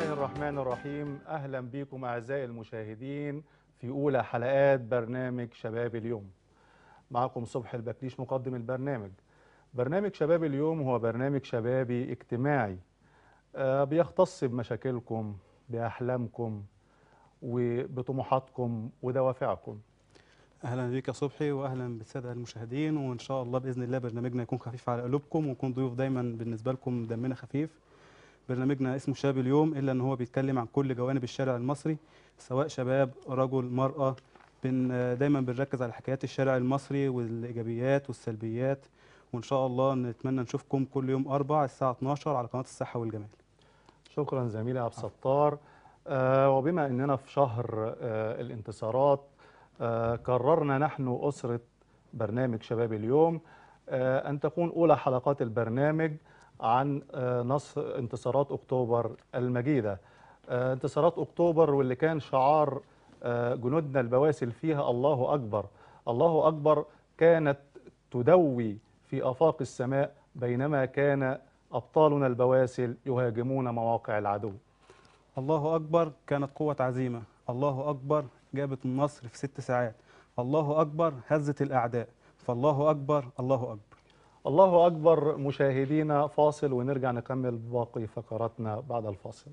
الله الرحمن الرحيم أهلا بكم أعزائي المشاهدين في أولى حلقات برنامج شباب اليوم معكم صبح البكليش مقدم البرنامج برنامج شباب اليوم هو برنامج شبابي اجتماعي آه، بيختص بمشاكلكم بأحلامكم وبطموحاتكم ودوافعكم اهلا بيك يا صبحي واهلا بالساده المشاهدين وان شاء الله باذن الله برنامجنا يكون خفيف على قلوبكم ويكون ضيوف دايما بالنسبه لكم دمنا خفيف برنامجنا اسمه شباب اليوم الا ان هو بيتكلم عن كل جوانب الشارع المصري سواء شباب رجل مراه بن دايما بنركز على حكايات الشارع المصري والايجابيات والسلبيات وان شاء الله نتمنى نشوفكم كل يوم اربع الساعه 12 على قناه الصحه والجمال شكرا زميلي عبد الستار آه وبما اننا في شهر آه الانتصارات آه قررنا نحن اسره برنامج شباب اليوم آه ان تكون اولى حلقات البرنامج عن آه نصر انتصارات اكتوبر المجيده آه انتصارات اكتوبر واللي كان شعار آه جنودنا البواسل فيها الله اكبر الله اكبر كانت تدوي في افاق السماء بينما كان أبطالنا البواسل يهاجمون مواقع العدو الله أكبر كانت قوة عزيمة الله أكبر جابت النصر في ست ساعات الله أكبر هزت الأعداء فالله أكبر الله أكبر الله أكبر مشاهدينا فاصل ونرجع نكمل باقي فقراتنا بعد الفاصل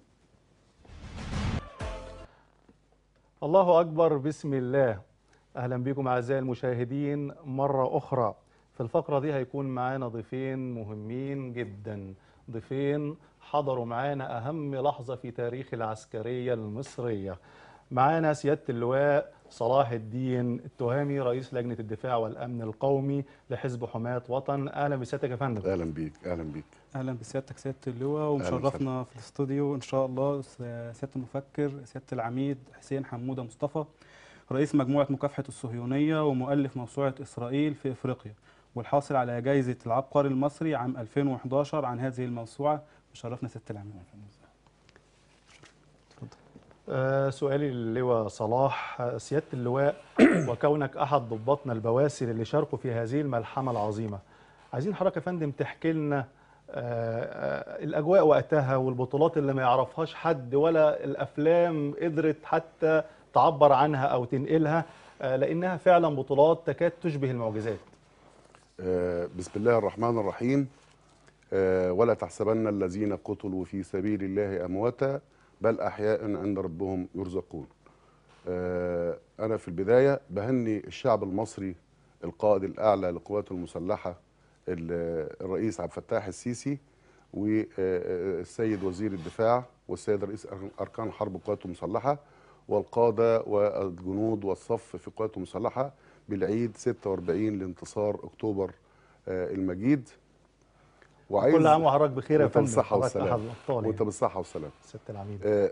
الله أكبر بسم الله أهلا بكم أعزائي المشاهدين مرة أخرى في الفقرة دي هيكون معانا ضيفين مهمين جدا ضيفين حضروا معانا أهم لحظة في تاريخ العسكرية المصرية معانا سيادة اللواء صلاح الدين التهامي رئيس لجنة الدفاع والأمن القومي لحزب حماة وطن أهلا بسيادتك يا فندم اهلا بيك اهلا بيك أهلا بسيادتك سيادة اللواء وسهلا. ومشرفنا في الاستوديو إن شاء الله س- سيادة المفكر سيادة العميد حسين حمودة مصطفى رئيس مجموعة مكافحة الصهيونية ومؤلف موسوعة إسرائيل في إفريقيا والحاصل على جائزة العبقري المصري عام 2011 عن هذه الموسوعة مشرفنا سيادة العميد آه سؤالي للواء صلاح آه، سيادة اللواء وكونك أحد ضباطنا البواسل اللي شاركوا في هذه الملحمة العظيمة عايزين حضرتك يا فندم تحكي لنا آه، آه، الأجواء وقتها والبطولات اللي ما يعرفهاش حد ولا الأفلام قدرت حتى تعبر عنها أو تنقلها آه، لأنها فعلا بطولات تكاد تشبه المعجزات آه بسم الله الرحمن الرحيم آه ولا تحسبن الذين قتلوا في سبيل الله امواتا بل احياء عند ربهم يرزقون آه انا في البدايه بهني الشعب المصري القائد الاعلى للقوات المسلحه ال- الرئيس عبد الفتاح السيسي والسيد وزير الدفاع والسيد رئيس اركان الحرب القوات المسلحه والقاده والجنود والصف في القوات المسلحه بالعيد 46 لانتصار اكتوبر آه، المجيد كل عام وحضرتك بخير يا وانت فندم بالصحه حضرتك أحد والسلام الأبطال وانت يعني. بالصحه والسلام سيادة العميد آه،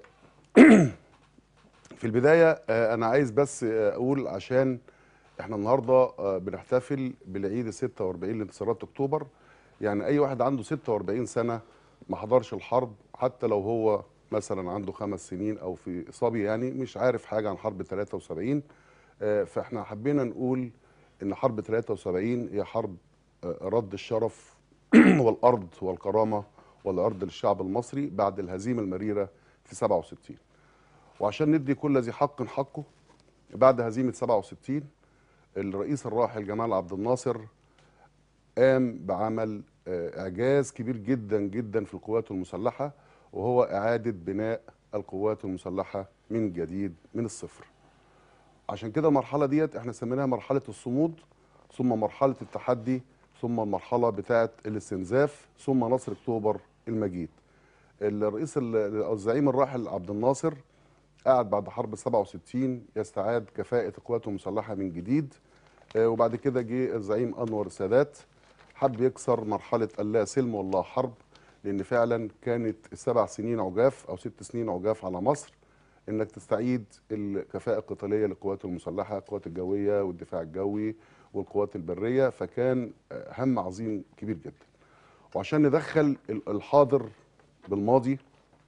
في البدايه آه، انا عايز بس آه، اقول عشان احنا النهارده آه، بنحتفل بالعيد ال 46 لانتصارات اكتوبر يعني اي واحد عنده 46 سنه ما حضرش الحرب حتى لو هو مثلا عنده خمس سنين او في صبي يعني مش عارف حاجه عن حرب 73 آه، فاحنا حبينا نقول ان حرب 73 هي حرب آه، رد الشرف والارض والكرامه والعرض للشعب المصري بعد الهزيمه المريره في 67 وعشان ندي كل ذي حق حقه بعد هزيمه 67 الرئيس الراحل جمال عبد الناصر قام بعمل آه، اعجاز كبير جدا جدا في القوات المسلحه وهو اعاده بناء القوات المسلحه من جديد من الصفر عشان كده المرحله ديت احنا سميناها مرحله الصمود ثم مرحله التحدي ثم المرحله بتاعه الاستنزاف ثم نصر اكتوبر المجيد الرئيس ال- او الزعيم الراحل عبد الناصر قعد بعد حرب 67 يستعاد كفاءة القوات المسلحة من جديد آه، وبعد كده جه الزعيم أنور السادات حب يكسر مرحلة اللا سلم والله حرب لأن فعلا كانت السبع سنين عجاف أو ست سنين عجاف على مصر إنك تستعيد الكفاءة القتالية للقوات المسلحة القوات الجوية والدفاع الجوي والقوات البرية فكان آه، هم عظيم كبير جدا وعشان ندخل ال- الحاضر بالماضي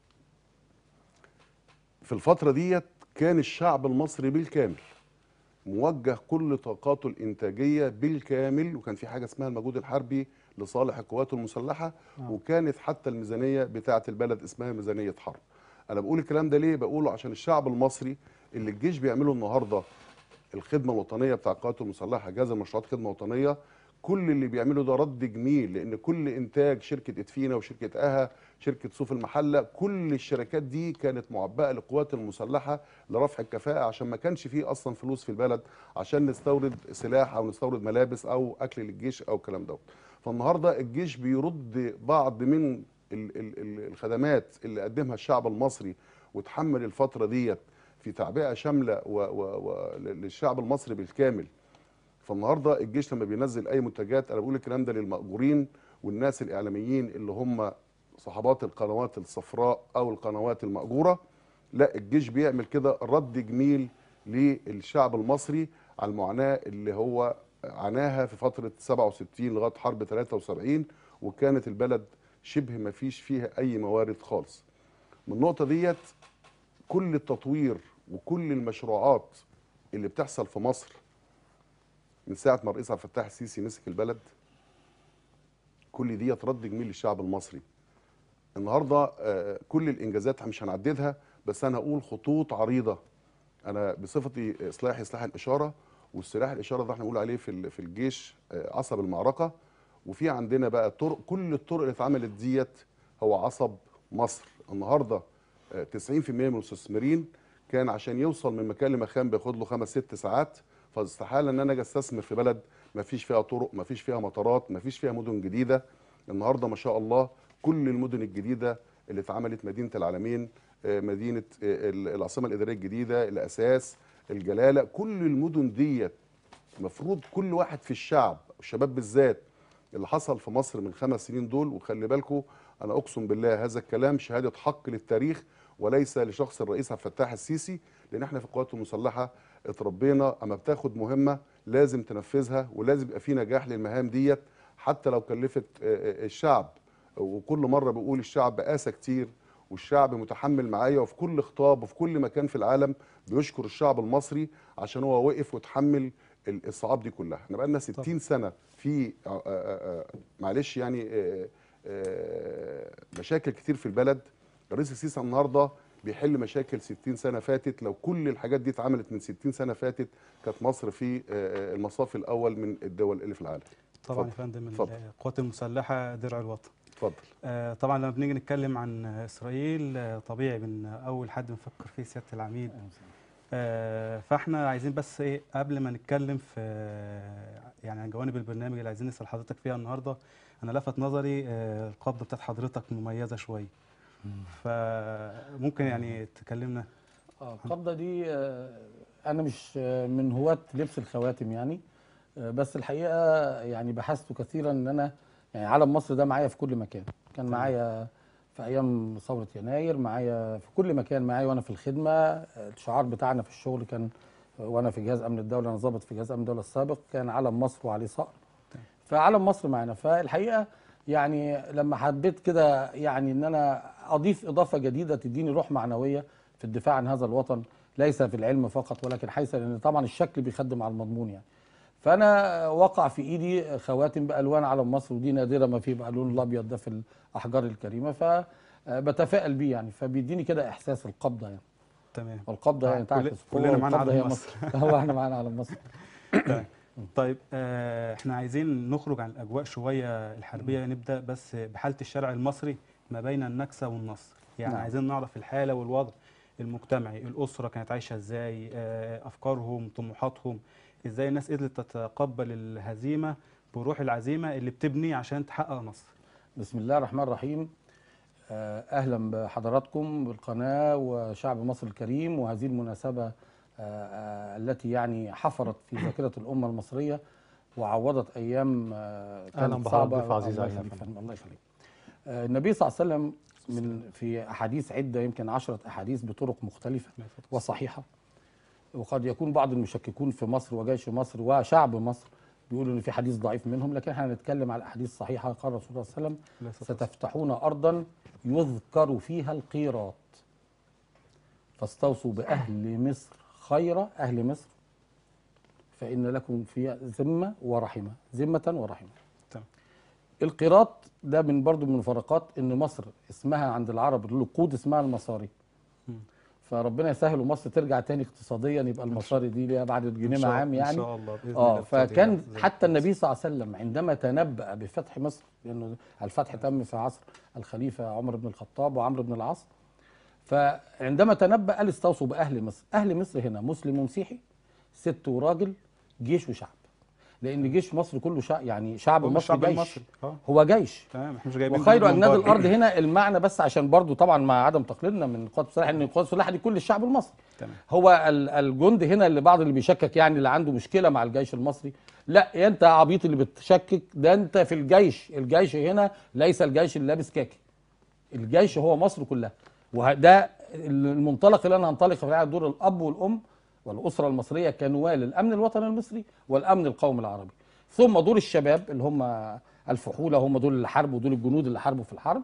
في الفترة ديت كان الشعب المصري بالكامل موجه كل طاقاته الإنتاجية بالكامل وكان في حاجة اسمها المجهود الحربي لصالح القوات المسلحة آه. وكانت حتى الميزانية بتاعة البلد اسمها ميزانية حرب انا بقول الكلام ده ليه بقوله عشان الشعب المصري اللي الجيش بيعمله النهارده الخدمه الوطنيه بتاع القوات المسلحه جهاز المشروعات خدمه وطنيه كل اللي بيعمله ده رد جميل لان كل انتاج شركه ادفينا وشركه اها شركه صوف المحله كل الشركات دي كانت معبأه للقوات المسلحه لرفع الكفاءه عشان ما كانش فيه اصلا فلوس في البلد عشان نستورد سلاح او نستورد ملابس او اكل للجيش او الكلام دوت فالنهارده الجيش بيرد بعض من ال- ال- ال- الخدمات اللي قدمها الشعب المصري وتحمل الفتره ديت في تعبئه شامله و و و للشعب المصري بالكامل فالنهارده الجيش لما بينزل اي منتجات انا بقول الكلام ده للمأجورين والناس الاعلاميين اللي هم صحابات القنوات الصفراء او القنوات المأجوره لا الجيش بيعمل كده رد جميل للشعب المصري على المعاناه اللي هو عاناها في فتره 67 لغايه حرب 73 وكانت البلد شبه ما فيش فيها اي موارد خالص. من النقطه ديت كل التطوير وكل المشروعات اللي بتحصل في مصر من ساعه ما الرئيس عبد الفتاح السيسي مسك البلد كل ديت رد جميل للشعب المصري النهارده آه، كل الانجازات مش هنعددها بس انا هقول خطوط عريضه انا بصفتي سلاحي سلاح الاشاره والسلاح الاشاره ده احنا بنقول عليه في ال- في الجيش آه، عصب المعركه وفي عندنا بقى طرق كل الطرق اللي اتعملت ديت هو عصب مصر النهارده آه، 90% من المستثمرين كان عشان يوصل من مكان لمكان بياخد له خمس ست ساعات فاستحاله ان انا اجي استثمر في بلد ما فيش فيها طرق ما فيش فيها مطارات ما فيش فيها مدن جديده النهارده ما شاء الله كل المدن الجديده اللي اتعملت مدينه العالمين آه، مدينه آه، ال- العاصمه الاداريه الجديده الاساس الجلاله كل المدن ديت المفروض كل واحد في الشعب الشباب بالذات اللي حصل في مصر من خمس سنين دول وخلي بالكم انا اقسم بالله هذا الكلام شهاده حق للتاريخ وليس لشخص الرئيس عبد الفتاح السيسي لان احنا في القوات المسلحه اتربينا اما بتاخد مهمه لازم تنفذها ولازم يبقى في نجاح للمهام ديت حتى لو كلفت آه، آه، الشعب وكل مره بقول الشعب قاسى كتير والشعب متحمل معايا وفي كل خطاب وفي كل مكان في العالم بيشكر الشعب المصري عشان هو وقف وتحمل ال- الصعاب دي كلها احنا بقالنا 60 سنه في آه، آه، آه، معلش يعني آه، آه، مشاكل كتير في البلد الرئيس السيسي النهارده بيحل مشاكل 60 سنه فاتت لو كل الحاجات دي اتعملت من 60 سنه فاتت كانت مصر في آه، آه، المصاف الاول من الدول اللي في العالم طبعا يا اتفضل. فندم اتفضل. القوات المسلحه درع الوطن اتفضل آه، طبعا لما بنيجي نتكلم عن آه، اسرائيل آه، طبيعي من اول حد بنفكر فيه سياده العميد آه، فاحنا عايزين بس ايه قبل ما نتكلم في آه، يعني عن جوانب البرنامج اللي عايزين نسال حضرتك فيها النهارده انا لفت نظري آه، القبضه بتاعت حضرتك مميزه شويه فممكن يعني تكلمنا اه القبضه دي آه، انا مش آه، من هواة لبس الخواتم يعني آه، بس الحقيقه يعني بحثت كثيرا ان انا يعني علم مصر ده معايا في كل مكان كان معايا في ايام ثوره يناير معايا في كل مكان معايا وانا في الخدمه آه، الشعار بتاعنا في الشغل كان آه، وانا في جهاز امن الدوله انا ضابط في جهاز امن الدوله السابق كان علم مصر وعليه صقر فعلم مصر معانا فالحقيقه يعني لما حبيت كده يعني ان انا اضيف اضافه جديده تديني روح معنويه في الدفاع عن هذا الوطن ليس في العلم فقط ولكن حيث لان طبعا الشكل بيخدم على المضمون يعني فانا وقع في ايدي خواتم بالوان علم مصر ودي نادره ما في بقى اللون الابيض ده في الاحجار الكريمه فبتفائل بيه يعني فبيديني كده احساس القبضه يعني تمام والقبضه آه، يعني كل- تعكس كلنا قوة معانا والقبضة علم هي مصر. هو احنا معانا علم مصر طيب. طيب آه، احنا عايزين نخرج عن الاجواء شويه الحربيه نبدا بس بحاله الشارع المصري ما بين النكسه والنصر يعني نعم. عايزين نعرف الحاله والوضع المجتمعي الاسره كانت عايشه ازاي آه، افكارهم طموحاتهم ازاي الناس قدرت تتقبل الهزيمه بروح العزيمه اللي بتبني عشان تحقق نصر بسم الله الرحمن الرحيم آه، اهلا بحضراتكم بالقناه وشعب مصر الكريم وهذه المناسبه آه، آه، التي يعني حفرت في ذاكره الامه المصريه وعوضت ايام آه، أهلاً كانت بحضرتك صعبه ضيف عزيز الله علينا يا يخليك فندم. فندم، الله يخليك آه، النبي صلى الله عليه وسلم من في احاديث عده يمكن عشرة احاديث بطرق مختلفه وصحيحه وقد يكون بعض المشككون في مصر وجيش مصر وشعب مصر بيقولوا ان في حديث ضعيف منهم لكن احنا هنتكلم على الاحاديث الصحيحه قال الرسول صلى الله عليه وسلم عليه الصلاة والسلام. ستفتحون ارضا يذكر فيها القيراط فاستوصوا باهل مصر خير اهل مصر فان لكم فيها ذمه ورحمه ذمه ورحمه تمام. القيراط ده من برضو من مفارقات ان مصر اسمها عند العرب النقود اسمها المصاري فربنا يسهل ومصر ترجع تاني اقتصاديا يبقى المصاري دي ليها بعد إن الجنيه شاء- عام يعني ان شاء الله باذن اه الله بتقدر فكان يعني زي- حتى النبي صلى الله عليه وسلم عندما تنبأ بفتح مصر لانه الفتح تم في عصر الخليفه عمر بن الخطاب وعمرو بن العاص فعندما تنبأ قال استوصوا باهل مصر اهل مصر هنا مسلم ومسيحي ست وراجل جيش وشعب لان جيش مصر كله شعب يعني شعب هم مصر الشعب جيش المصري اه هو جيش تمام احنا مش جايبين وخير جنود من اجناد بره. الارض هنا المعنى بس عشان برضو طبعا مع عدم تقليلنا من القوات المسلحه ان القوات المسلحه دي كل الشعب المصري تمام هو ال- الجند هنا اللي بعض اللي بيشكك يعني اللي عنده مشكله مع الجيش المصري لا يا انت يا عبيط اللي بتشكك ده انت في الجيش الجيش هنا ليس الجيش اللي لابس كاكي الجيش هو مصر كلها وده المنطلق اللي انا هنطلق في دور الاب والام والاسره المصريه كنواه للامن الوطني المصري والامن القومي العربي ثم دور الشباب اللي هم الفحوله هم دول اللي حاربوا دول الجنود اللي حاربوا في الحرب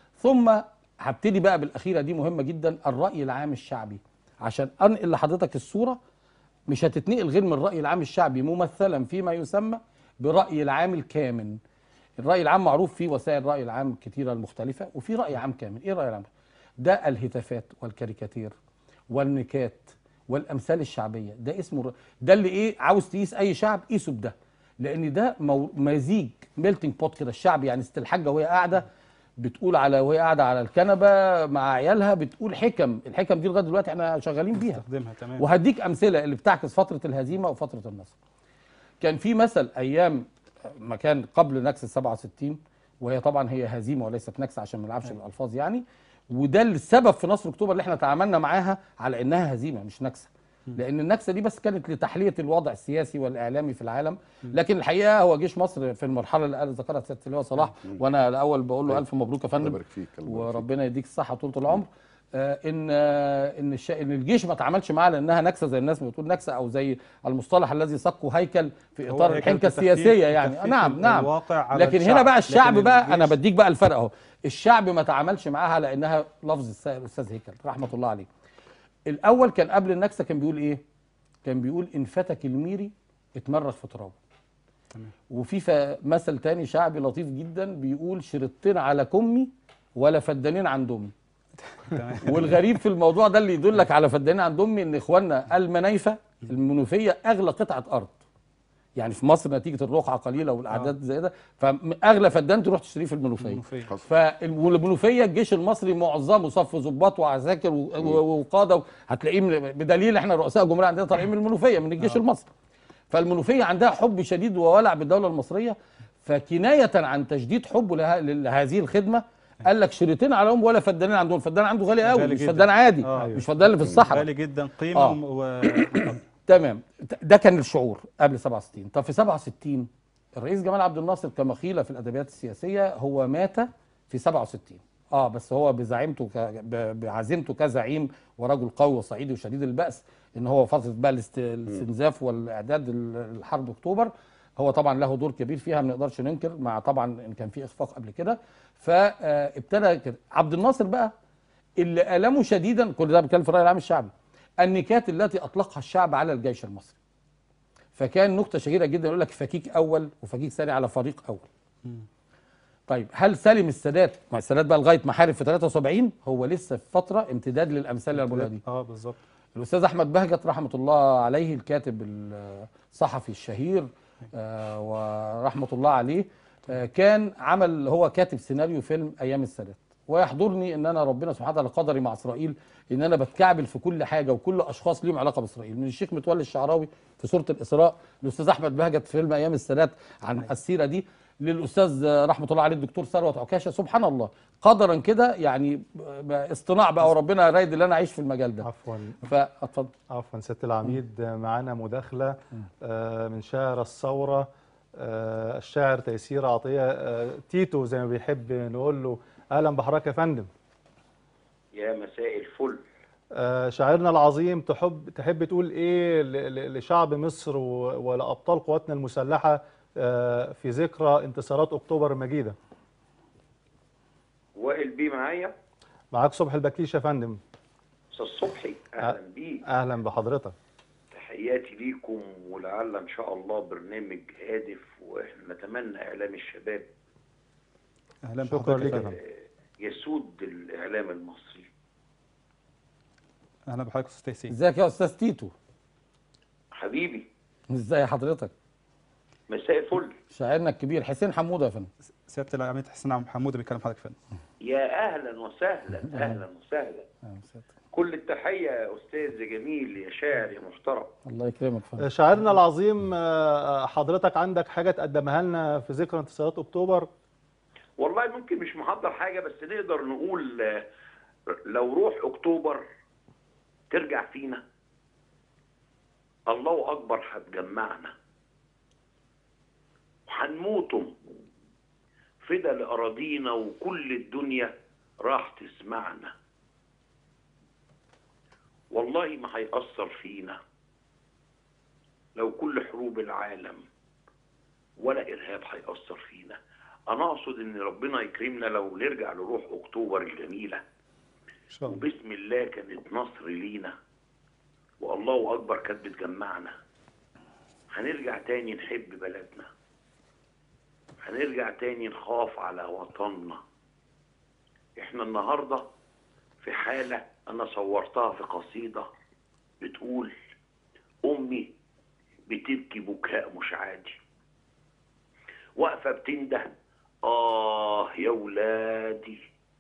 ثم هبتدي بقى بالاخيره دي مهمه جدا الراي العام الشعبي عشان انقل لحضرتك الصوره مش هتتنقل غير من الراي العام الشعبي ممثلا فيما يسمى براي العام الكامن الراي العام معروف فيه وسائل الراي العام كتيره المختلفه وفي راي عام كامل ايه الراي العام ده الهتافات والكاريكاتير والنكات والامثال الشعبيه ده اسمه الر- ده اللي ايه عاوز تقيس اي شعب قيسه بده لان ده مو- مزيج ميلتنج بوت كده الشعب يعني ست الحاجه وهي قاعده بتقول على وهي قاعده على الكنبه مع عيالها بتقول حكم الحكم دي لغايه دلوقتي احنا شغالين بيها استخدمها تمام وهديك امثله اللي بتعكس فتره الهزيمه وفتره النصر كان في مثل ايام ما كان قبل نكسه 67 وهي طبعا هي هزيمه وليست نكسه عشان ما نلعبش بالالفاظ يعني وده السبب في نصر اكتوبر اللي احنا تعاملنا معاها على انها هزيمه مش نكسه لان النكسه دي بس كانت لتحليه الوضع السياسي والاعلامي في العالم لكن الحقيقه هو جيش مصر في المرحله اللي قال ذكرها سياده اللواء صلاح وانا الاول بقول له الف مبروك يا الله فندم يبارك فيك الله يبارك فيك. وربنا يديك الصحه طول العمر آه، ان آه، ان الش... ان الجيش ما اتعاملش معاها لانها نكسه زي الناس ما بتقول نكسه او زي المصطلح الذي سقه هيكل في هو اطار هيكل الحنكه لتخفيف- السياسيه يعني لتخفيف نعم نعم الواقع على لكن الشعب. هنا بقى الشعب لكن بقى انا الجيش- بديك بقى الفرق اهو الشعب ما تعاملش معاها لانها لفظ الس- الاستاذ هيكل رحمه الله عليه الاول كان قبل النكسه كان بيقول ايه كان بيقول ان فتك الميري اتمرغ في ترابه تمام. وفي ف- مثل تاني شعبي لطيف جدا بيقول شرطين على كمي ولا فدانين عند امي تمام والغريب في الموضوع ده اللي يدلك على فدانين عند امي ان اخواننا المنايفه المنوفيه اغلى قطعه ارض يعني في مصر نتيجه الرقعه قليله والاعداد زي ده فاغلى فدان تروح تشتريه في المنوفيه المنوفية. حصل. فالمنوفيه الجيش المصري معظمه صف ضباط وعساكر و- و- وقاده هتلاقيه من- بدليل احنا رؤساء الجمهوريه عندنا طالعين من المنوفيه من الجيش آه. المصري فالمنوفيه عندها حب شديد وولع بالدوله المصريه فكنايه عن تشديد حبه له- لهذه الخدمه قال لك شريطين عليهم ولا فدانين عندهم الفدان عنده غالي قوي غالي مش جداً. فدان عادي آه. مش فدان اللي في الصحراء غالي جدا قيمه آه. و... تمام ده كان الشعور قبل 67 طب في 67 الرئيس جمال عبد الناصر كمخيله في الادبيات السياسيه هو مات في 67 اه بس هو بزعيمته ك... ب- بعزيمته كزعيم ورجل قوي وصعيدي وشديد البأس ان هو فتره بقى الاست... الاستنزاف والاعداد ال- الحرب اكتوبر هو طبعا له دور كبير فيها ما نقدرش ننكر مع طبعا ان كان في اخفاق قبل كده فابتدى كده عبد الناصر بقى اللي ألمه شديدا كل ده بيتكلم في الرأي العام الشعبي النكات التي أطلقها الشعب على الجيش المصري فكان نكتة شهيرة جدا يقول لك فكيك أول وفكيك ثاني على فريق أول طيب هل سلم السادات مع السادات بقى لغايه ما حارب في 73 هو لسه في فتره امتداد للامثال اللي أنا بقولها دي اه بالظبط الاستاذ احمد بهجت رحمه الله عليه الكاتب الصحفي الشهير آه، ورحمه الله عليه آه، كان عمل هو كاتب سيناريو فيلم ايام السادات ويحضرني ان انا ربنا سبحانه وتعالى قدري مع اسرائيل ان انا بتكعبل في كل حاجه وكل اشخاص ليهم علاقه باسرائيل من الشيخ متولي الشعراوي في سوره الاسراء الاستاذ احمد بهجت في فيلم ايام السادات عن السيره دي للاستاذ آه، رحمه الله عليه الدكتور ثروت عكاشه سبحان الله قدرا كده يعني ب- اصطناع بقى وربنا رايد ان انا اعيش في المجال ده عفوا فاتفضل عفوا سياده العميد معانا مداخله آه، من شاعر الثوره آه، الشاعر تيسير عطيه آه، تيتو زي ما بيحب نقول له اهلا بحضرتك يا فندم يا مساء الفل آه، شاعرنا العظيم تحب تحب تقول ايه ل- ل- لشعب مصر و- ولابطال قواتنا المسلحه آه، في ذكرى انتصارات اكتوبر المجيده وائل بيه معايا معاك صبح البكيش يا فندم استاذ صبحي اهلا بيه اهلا بحضرتك تحياتي ليكم ولعل ان شاء الله برنامج هادف واحنا نتمنى اعلام الشباب اهلا شكرا بحضرتك ليك يا يا فندم. فندم يسود الاعلام المصري اهلا بحضرتك استاذ تيسير ازيك يا استاذ تيتو حبيبي ازاي حضرتك مساء الفل شاعرنا الكبير حسين حموده يا فندم سياده العميد حسين عبد حموده بيتكلم حضرتك فين يا اهلا وسهلا اهلا وسهلا أهلا وسهلا. كل التحيه يا استاذ جميل يا شاعر يا محترم الله يكرمك يا فندم شاعرنا العظيم آه، حضرتك عندك حاجة تقدمها لنا في ذكرى انتصارات أكتوبر والله ممكن مش محضر حاجه بس نقدر نقول آه، لو روح اكتوبر ترجع فينا الله اكبر هتجمعنا وهنموتم فدا لاراضينا وكل الدنيا راح تسمعنا والله ما هيأثر فينا لو كل حروب العالم ولا ارهاب هيأثر فينا انا اقصد ان ربنا يكرمنا لو نرجع لروح اكتوبر الجميله ان شاء الله وبسم الله كانت نصر لينا والله اكبر كانت بتجمعنا هنرجع تاني نحب بلدنا هنرجع تاني نخاف على وطننا احنا النهارده في حاله انا صورتها في قصيده بتقول امي بتبكي بكاء مش عادي واقفه بتنده اه يا ولادي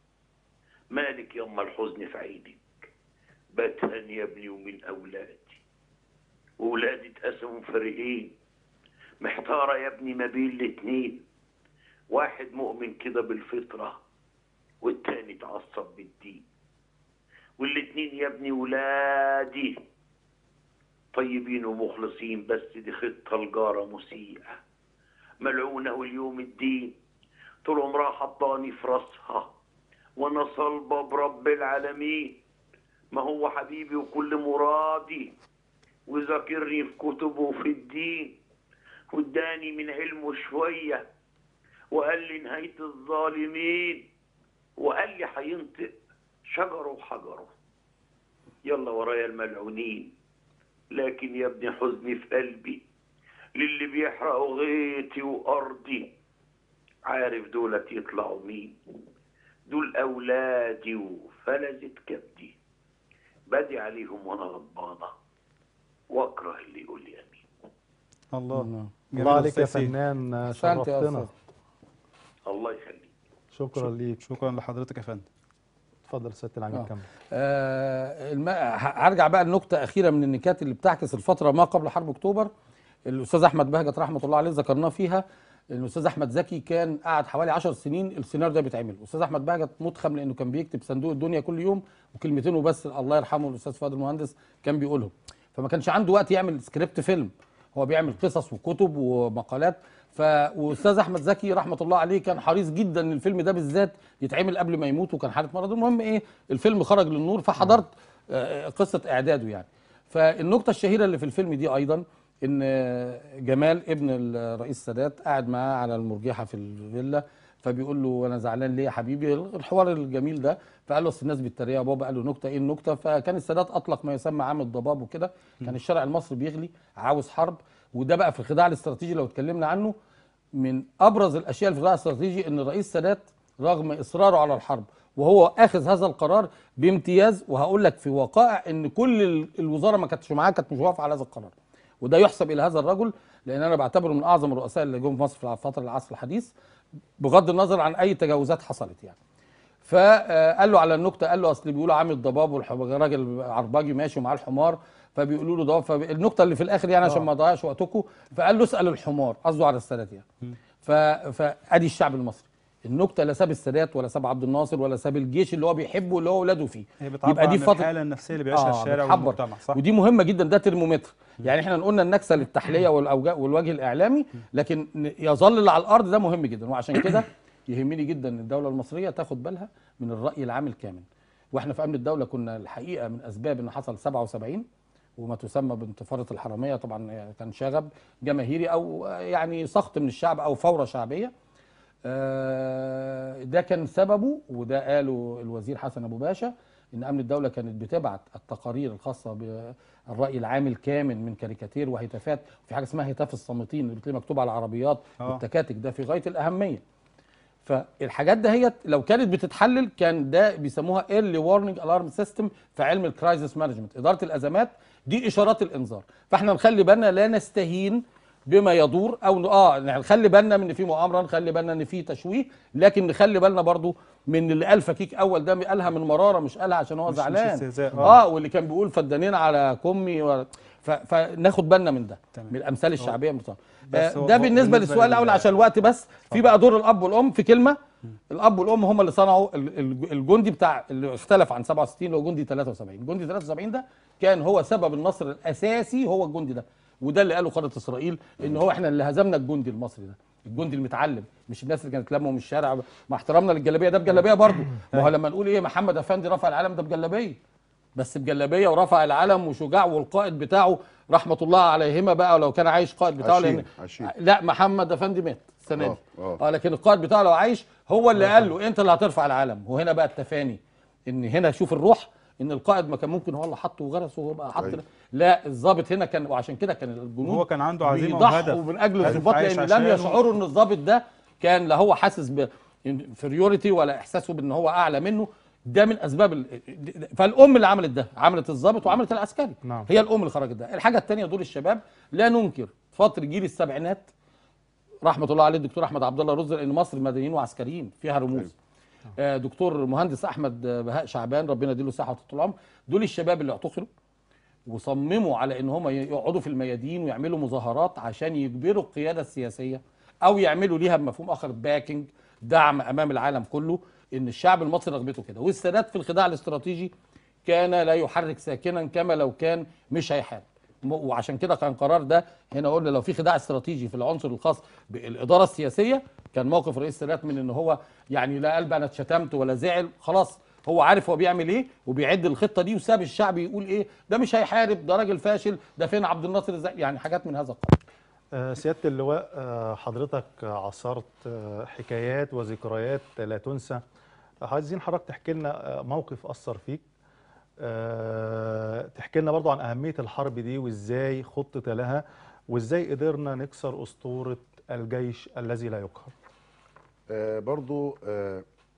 مالك يما الحزن في عينك بتهن يا ابني ومن اولادي وولادي اتقسموا فريقين محتارة يا ابني ما بين الاتنين واحد مؤمن كده بالفطرة والتاني اتعصب بالدين والاتنين يا ابني ولادي طيبين ومخلصين بس دي خطة الجارة مسيئة ملعونة واليوم الدين طول عمرها حطاني في راسها وانا صلبة برب العالمين ما هو حبيبي وكل مرادي وذاكرني في كتبه وفي الدين واداني من علمه شوية وقال لي نهاية الظالمين وقال لي هينطق شجره وحجره يلا ورايا الملعونين لكن يا ابني حزني في قلبي للي بيحرقوا غيتي وأرضي عارف دولت يطلعوا مين دول أولادي وفلذة كبدي بدي عليهم وأنا غضبانة وأكره اللي يقول لي أمين الله نعم. جميل الله عليك يا أستاذ سيد. فنان آه، احسنت يا شرفتنا استاذ الله يخليك شكرا ليك شكرا لحضرتك يا فندم اتفضل سيادة العميد آه. كمل آه الم... ه- هرجع بقى لنقطة أخيرة من النكات اللي بتعكس الفترة ما قبل حرب أكتوبر الأستاذ أحمد بهجت رحمة الله عليه ذكرناه فيها إن الأستاذ أحمد زكي كان قعد حوالي 10 سنين السيناريو ده بيتعمل الأستاذ أحمد بهجت متخم لأنه كان بيكتب صندوق الدنيا كل يوم وكلمتين وبس الله يرحمه الأستاذ فؤاد المهندس كان بيقولهم فما كانش عنده وقت يعمل سكريبت فيلم هو بيعمل قصص وكتب ومقالات ف واستاذ احمد زكي رحمه الله عليه كان حريص جدا ان الفيلم ده بالذات يتعمل قبل ما يموت وكان حاله مرض المهم ايه الفيلم خرج للنور فحضرت آه، قصه اعداده يعني فالنقطه الشهيره اللي في الفيلم دي ايضا ان آه، جمال ابن الرئيس السادات قاعد معاه على المرجحه في الفيلا فبيقول له انا زعلان ليه يا حبيبي الحوار الجميل ده فقال له اصل الناس بتتريق يا بابا قال له نكته ايه النكته فكان السادات اطلق ما يسمى عام الضباب وكده كان الشارع المصري بيغلي عاوز حرب وده بقى في الخداع الاستراتيجي لو اتكلمنا عنه من ابرز الاشياء اللي في الخداع الاستراتيجي ان الرئيس السادات رغم اصراره على الحرب وهو اخذ هذا القرار بامتياز وهقول لك في وقائع ان كل ال- الوزاره ما كانتش معاه كانت مش موافقه على هذا القرار وده يحسب الى هذا الرجل لان انا بعتبره من اعظم الرؤساء اللي جم في مصر في فتره العصر الحديث بغض النظر عن اي تجاوزات حصلت يعني فقال له على النكته قال له اصل بيقولوا عامل ضباب والراجل عرباجي ماشي ومعاه الحمار فبيقولوا له ضباب فالنكته اللي في الاخر يعني عشان ما اضيعش وقتكم فقال له اسال الحمار قصده على السادات يعني ف... فادي الشعب المصري النكته لا ساب السادات ولا ساب عبد الناصر ولا ساب الجيش اللي هو بيحبه اللي هو اولاده فيه هي بتعبر عن فترة- الحاله النفسيه اللي بيعيشها الشارع بتعبر. والمجتمع صح ودي مهمه جدا ده ترمومتر يعني احنا قلنا النكسه للتحليه والأوجاء والوجه الاعلامي لكن ن- يظل اللي على الارض ده مهم جدا وعشان كده يهمني جدا ان الدوله المصريه تاخد بالها من الراي العام الكامل واحنا في امن الدوله كنا الحقيقه من اسباب ان حصل 77 وما تسمى بانتفاضه الحراميه طبعا كان شغب جماهيري او يعني سخط من الشعب او ثوره شعبيه آه، ده كان سببه وده قاله الوزير حسن ابو باشا ان امن الدوله كانت بتبعت التقارير الخاصه بالراي العام الكامل من كاريكاتير وهتافات في حاجه اسمها هتاف الصامتين اللي بتلاقي مكتوب على العربيات آه. والتكاتك ده في غايه الاهميه فالحاجات دهيت لو كانت بتتحلل كان ده بيسموها ايرلي وارنينج الارم سيستم في علم الكرايسيس مانجمنت اداره الازمات دي اشارات الانذار فاحنا نخلي بالنا لا نستهين بما يدور او ن- اه يعني نخلي بالنا من ان في مؤامره نخلي بالنا ان في تشويه لكن نخلي بالنا برضو من اللي قال فكيك اول ده قالها من مراره مش قالها عشان هو مش- مش زعلان استهزاء، آه. اه واللي كان بيقول فدانين على كمي و... ف... فناخد بالنا من ده تمام. من الامثال الشعبيه المصنعه بس آه هو- ده هو بالنسبه بالنسبة للسؤال الاول لل- عشان الوقت بس في بقى دور الاب والام في كلمه الاب والام هم اللي صنعوا ال- ال- الجندي بتاع اللي اختلف عن 67 اللي هو جندي 73 جندي 73 ده كان هو سبب النصر الاساسي هو الجندي ده وده اللي قاله قاده اسرائيل ان هو احنا اللي هزمنا الجندي المصري ده الجندي المتعلم مش الناس اللي كانت لموا من الشارع مع احترامنا للجلابيه ده بجلابيه برضه ما هو لما نقول ايه محمد افندي رفع العلم ده بجلابيه بس بجلابيه ورفع العلم وشجاع والقائد بتاعه رحمه الله عليهما بقى لو كان عايش قائد بتاعه عشير، لان عشير. لا محمد افندي مات السنه آه، دي آه. اه لكن القائد بتاعه لو عايش هو اللي قال له انت اللي هترفع العلم وهنا بقى التفاني ان هنا شوف الروح ان القائد ما كان ممكن هو اللي حطه وغرسه وهو بقى حط أيوة. لا الضابط هنا كان وعشان كده كان الجنود هو كان عنده عزيمة بيضحوا وهدف. من اجل هدف الضباط عايش لان لم عشانه. يشعروا ان الضابط ده كان لا هو حاسس بانفيريوريتي ولا احساسه بان هو اعلى منه ده من اسباب ال... فالام اللي عملت ده عملت الضابط وعملت العسكري نعم. هي الام اللي خرجت ده الحاجه الثانيه دور الشباب لا ننكر فتره جيل السبعينات رحمه الله عليه الدكتور احمد عبد الله رز لان مصر مدنيين وعسكريين فيها رموز آه دكتور مهندس احمد آه، بهاء شعبان ربنا يديله الصحه وطول العمر دول الشباب اللي اعتقلوا وصمموا على ان هم يقعدوا في الميادين ويعملوا مظاهرات عشان يجبروا القياده السياسيه او يعملوا ليها بمفهوم اخر باكينج دعم امام العالم كله ان الشعب المصري رغبته كده والسادات في الخداع الاستراتيجي كان لا يحرك ساكنا كما لو كان مش هيحارب م- وعشان كده كان قرار ده هنا قلنا لو في خداع استراتيجي في العنصر الخاص بالاداره السياسيه كان موقف رئيس السادات من ان هو يعني لا قلب انا اتشتمت ولا زعل خلاص هو عارف هو بيعمل ايه وبيعد الخطه دي وساب الشعب يقول ايه ده مش هيحارب ده راجل فاشل ده فين عبد الناصر ازاي يعني حاجات من هذا القبيل آه، سيادة اللواء آه، حضرتك عصرت آه، حكايات وذكريات لا تنسى عايزين حضرتك تحكي لنا آه، موقف أثر فيك آه، تحكي لنا برضو عن أهمية الحرب دي وإزاي خطط لها وإزاي قدرنا نكسر أسطورة الجيش الذي لا يقهر آه برضو آه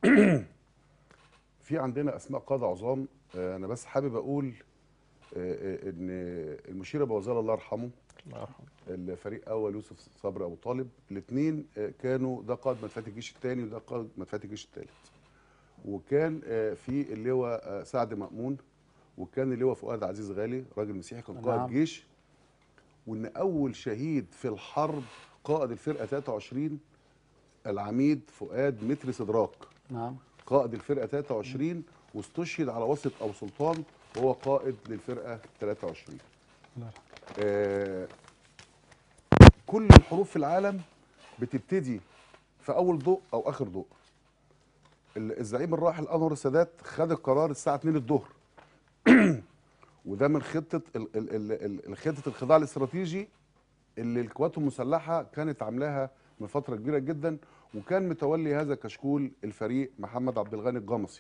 في عندنا اسماء قاده عظام آه انا بس حابب اقول آه آه، ان المشير ابو وزير الله يرحمه الله يرحمه الفريق اول يوسف صبري ابو طالب الاثنين كانوا ده قائد مدفعيه الجيش الثاني وده قائد مدفعيه الجيش الثالث وكان آه، في اللواء آه، سعد مأمون وكان اللواء فؤاد عزيز غالي راجل مسيحي كان قائد نعم. جيش وان اول شهيد في الحرب قائد الفرقه 23 العميد فؤاد متر سدراك نعم قائد الفرقه 23 واستشهد على وسط ابو سلطان وهو قائد للفرقه 23 الله آه كل الحروب في العالم بتبتدي في اول ضوء او اخر ضوء ال- الزعيم الراحل انور السادات خد القرار الساعه 2 الظهر وده من خطه ال- ال- ال- ال- خطه الخداع الاستراتيجي اللي القوات المسلحه كانت عاملاها من فتره كبيره جدا وكان متولي هذا كشكول الفريق محمد عبد الغني الجمصي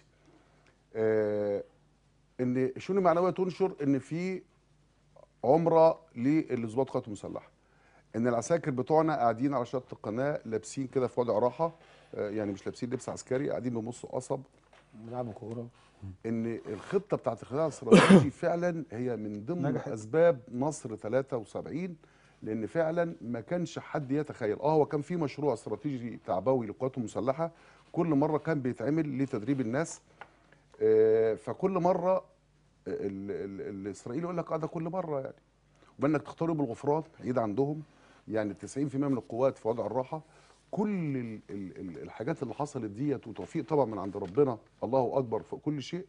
آه ان الشؤون المعنويه تنشر ان في عمره للضباط القوات المسلحه ان العساكر بتوعنا قاعدين على شط القناه لابسين كده في وضع راحه آه، يعني مش لابسين لبس عسكري قاعدين بيبصوا قصب بيلعبوا كوره ان الخطه بتاعت الخداع الاستراتيجي فعلا هي من ضمن نجحت. اسباب نصر 73 لان فعلا ما كانش حد يتخيل اه هو كان في مشروع استراتيجي تعبوي للقوات المسلحه كل مره كان بيتعمل لتدريب الناس آه، فكل مره ال- ال- الاسرائيلي يقول لك اه ده كل مره يعني وبانك تختاروا بالغفران عيد عندهم يعني 90% من القوات في وضع الراحه كل ال ال ال الحاجات اللي حصلت ديت وتوفيق طبعا من عند ربنا الله اكبر فوق كل شيء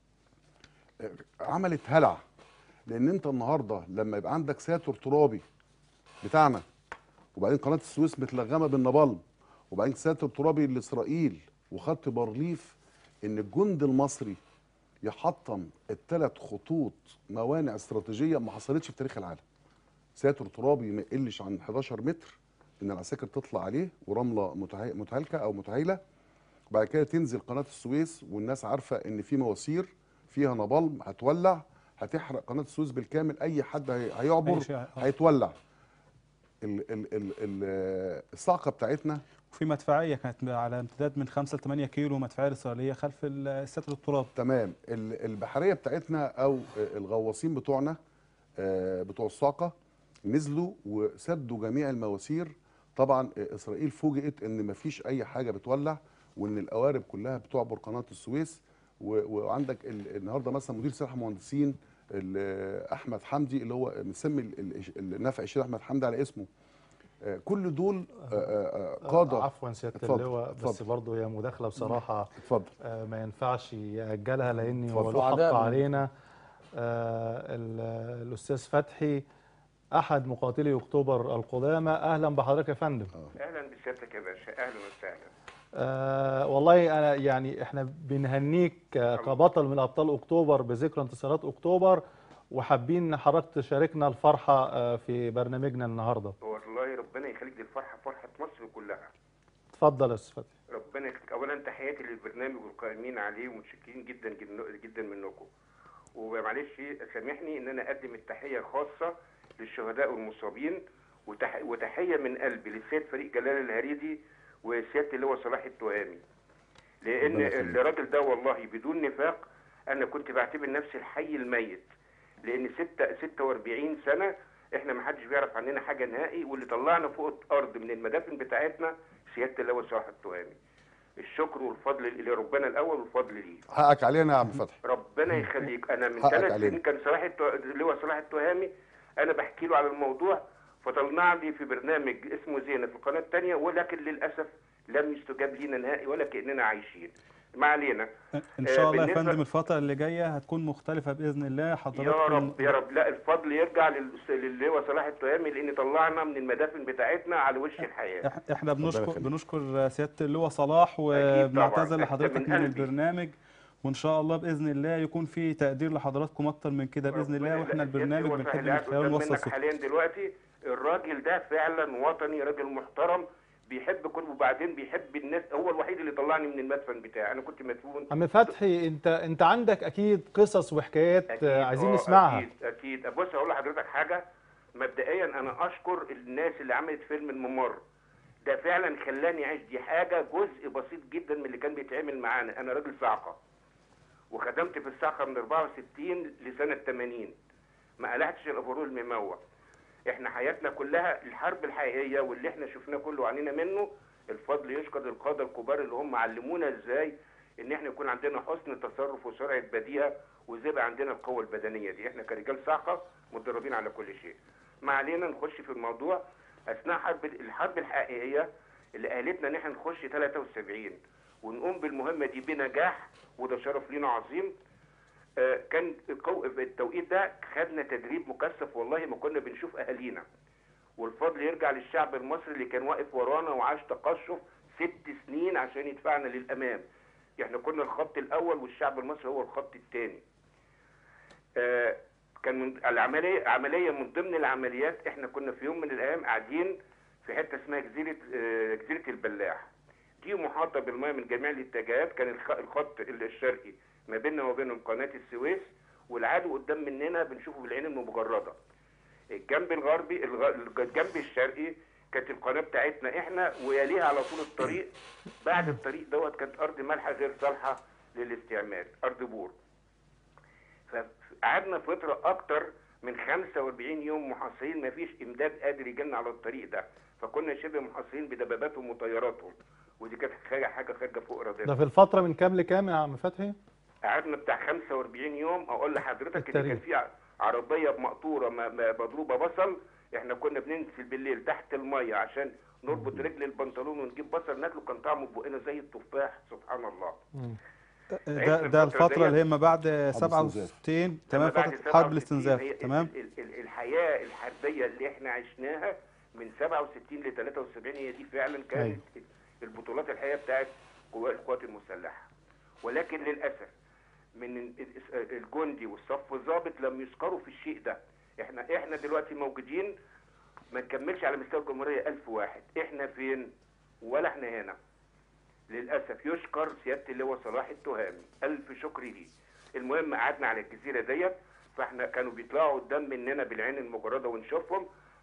آه، عملت هلع لان انت النهارده لما يبقى عندك ساتر ترابي بتاعنا وبعدين قناه السويس متلغمه بالنبالم وبعدين ساتر ترابي لاسرائيل وخط بارليف ان الجند المصري يحطم الثلاث خطوط موانع استراتيجيه ما حصلتش في تاريخ العالم ساتر ترابي ما يقلش عن 11 متر ان العساكر تطلع عليه ورمله متهي- متهالكه او متهايله بعد كده تنزل قناه السويس والناس عارفه ان في مواسير فيها نبالم هتولع هتحرق قناه السويس بالكامل اي حد هي- هيعبر أي شيء، آه. هيتولع ال ال ال ال الصعقه بتاعتنا وفي مدفعيه كانت على امتداد من 5 ل 8 كيلو مدفعيه اسرائيليه خلف ال- ستر التراب تمام ال- البحريه بتاعتنا او الغواصين بتوعنا آه، بتوع الصاقه نزلوا وسدوا جميع المواسير طبعا اسرائيل فوجئت ان مفيش اي حاجه بتولع وان القوارب كلها بتعبر قناه السويس و- وعندك ال- النهارده مثلا مدير سلاح مهندسين ال- احمد حمدي اللي هو مسمي ال- ال- النفع الشيخ احمد حمدي على اسمه آه، كل دول آه، آه، آه، قاده عفوا سياده اتفضل، اللواء بس اتفضل. برضه هي مداخله بصراحه اتفضل آه، ما ينفعش يأجلها لأن اتفضل. هو له حق سعداء. علينا آه، ال- الأستاذ فتحي أحد مقاتلي أكتوبر القدامى أهلا بحضرتك يا فندم اهلا بسيادتك يا باشا اهلا وسهلا آه والله أنا يعني إحنا بنهنيك آه، كبطل من أبطال أكتوبر بذكرى انتصارات أكتوبر وحابين حضرتك تشاركنا الفرحة آه، في برنامجنا النهاردة والله ربنا يخليك دي الفرحه فرحه مصر كلها اتفضل يا أستاذ فتحي ربنا يخليك اولا تحياتي للبرنامج والقائمين عليه ومتشكرين جدا جدا, جدا منكم ومعلش سامحني ان انا اقدم التحيه خاصه للشهداء والمصابين وتح... وتحيه من قلبي للسيد فريق جلال الهريدي وسياده اللواء صلاح التهامي لان ربنا يخليك. الراجل ده والله بدون نفاق انا كنت بعتبر نفسي الحي الميت لان ستة 46 سنه احنا ما حدش بيعرف عننا حاجه نهائي واللي طلعنا فوق الارض من المدافن بتاعتنا سياده اللواء صلاح التهامي الشكر والفضل لربنا الاول والفضل ليه حقك علينا يا عم فتحي ربنا يخليك انا من حقك ثلاث علينا. سنين كان صلاح التو... اللواء صلاح التهامي انا بحكي له على الموضوع فطلع لي في برنامج اسمه زينه في القناه الثانيه ولكن للاسف لم يستجاب لينا نهائي ولا كاننا عايشين ما علينا ان آه، شاء الله يا بالنسبة- فندم الفتره اللي جايه هتكون مختلفه باذن الله يا حضراتكم رب يا رب لا الفضل يرجع للأس- للواء صلاح التهامي لان طلعنا من المدافن بتاعتنا على وش الحياه إح- احنا بنشكر يخليك. بنشكر سياده اللواء صلاح طبعاً. وبنعتذر أكتر لحضرتك من من قلبي. البرنامج وان شاء الله باذن الله يكون في تقدير لحضراتكم اكتر من كده باذن الله ربنا- واحنا لا، البرنامج اللواء بنحب صلاح من اللي قاعد خلاله قدام نوصل منك صوتكم حاليا دلوقتي الراجل ده فعلا وطني راجل محترم بيحب كل وبعدين بيحب الناس هو الوحيد اللي طلعني من المدفن بتاعي انا كنت مدفون عم فتحي أنت أنت عندك أكيد قصص وحكايات أكيد، آه، عايزين آه، نسمعها اكيد اكيد بص هقول لحضرتك حاجه مبدئيا انا اشكر الناس اللي عملت فيلم الممر ده فعلا خلاني اعيش دي حاجه جزء بسيط جدا من اللي كان بيتعمل معانا انا راجل صاعقه وخدمت في الصاعقه من 64 لسنه 80 ما قلعتش الافرول المموع احنا حياتنا كلها الحرب الحقيقيه واللي احنا شفناه كله وعنينا منه الفضل يشكر القاده الكبار اللي هم علمونا ازاي ان احنا يكون عندنا حسن تصرف وسرعه بديهه وازاي يبقى عندنا القوه البدنيه دي احنا كرجال صاعقه متدربين على كل شيء ما علينا نخش في الموضوع اثناء حرب الحرب الحقيقيه اللي اهلتنا ان احنا نخش 73 ونقوم بالمهمه دي بنجاح وده شرف لينا عظيم آه، كان القو- في التوقيت ده خدنا تدريب مكثف والله ما كنا بنشوف اهالينا والفضل يرجع للشعب المصري اللي كان واقف ورانا وعاش تقشف ست سنين عشان يدفعنا للامام احنا كنا الخط الاول والشعب المصري هو الخط الثاني آه، كان من العمليه عمليه من ضمن العمليات احنا كنا في يوم من الايام قاعدين في حته اسمها جزيره آه، جزيره البلاح دي محاطه بالماء من جميع الاتجاهات كان الخ- الخط الشرقي ما بيننا وبينهم قناه السويس والعدو قدام مننا بنشوفه بالعين المجرده الجنب الغربي الغ- الجنب الشرقي كانت القناه بتاعتنا احنا ويليها على طول الطريق بعد الطريق دوت كانت ارض مالحه غير صالحه للاستعمال ارض بور فقعدنا فتره اكتر من 45 يوم محاصرين ما فيش امداد قادر يجيلنا على الطريق ده فكنا شبه محاصرين بدباباتهم وطياراتهم ودي كانت حاجه حاجه خارجه فوق ده ارادتنا في الفترة من كام لكام يا عم فتحي؟ قعدنا بتاع 45 يوم اقول لحضرتك ان كان التاريخ. في ع- عربيه مقطوره م- م- مضروبه بصل احنا كنا بننزل بالليل تحت الميه عشان نربط رجل البنطلون ونجيب بصل ناكله كان طعمه في بقنا زي التفاح سبحان الله ده ده الفتره اللي هي ما بعد الاستنزاف. 67 تمام لما بعد فتره 67 حرب الاستنزاف هي تمام ال- ال- ال- الحياه الحربيه اللي احنا عشناها من 67 ل 73 هي دي فعلا كانت البطولات الحقيقيه بتاعت قوات القوات المسلحه ولكن للاسف من ال- الجندي والصف الضابط لم يذكروا في الشيء ده احنا احنا دلوقتي موجودين ما نكملش على مستوى الجمهوريه ألف واحد احنا فين ولا احنا هنا للاسف يشكر سياده اللواء صلاح التهامي الف شكر ليه المهم قعدنا على الجزيره ديت فاحنا كانوا بيطلعوا قدام مننا بالعين المجرده ونشوفهم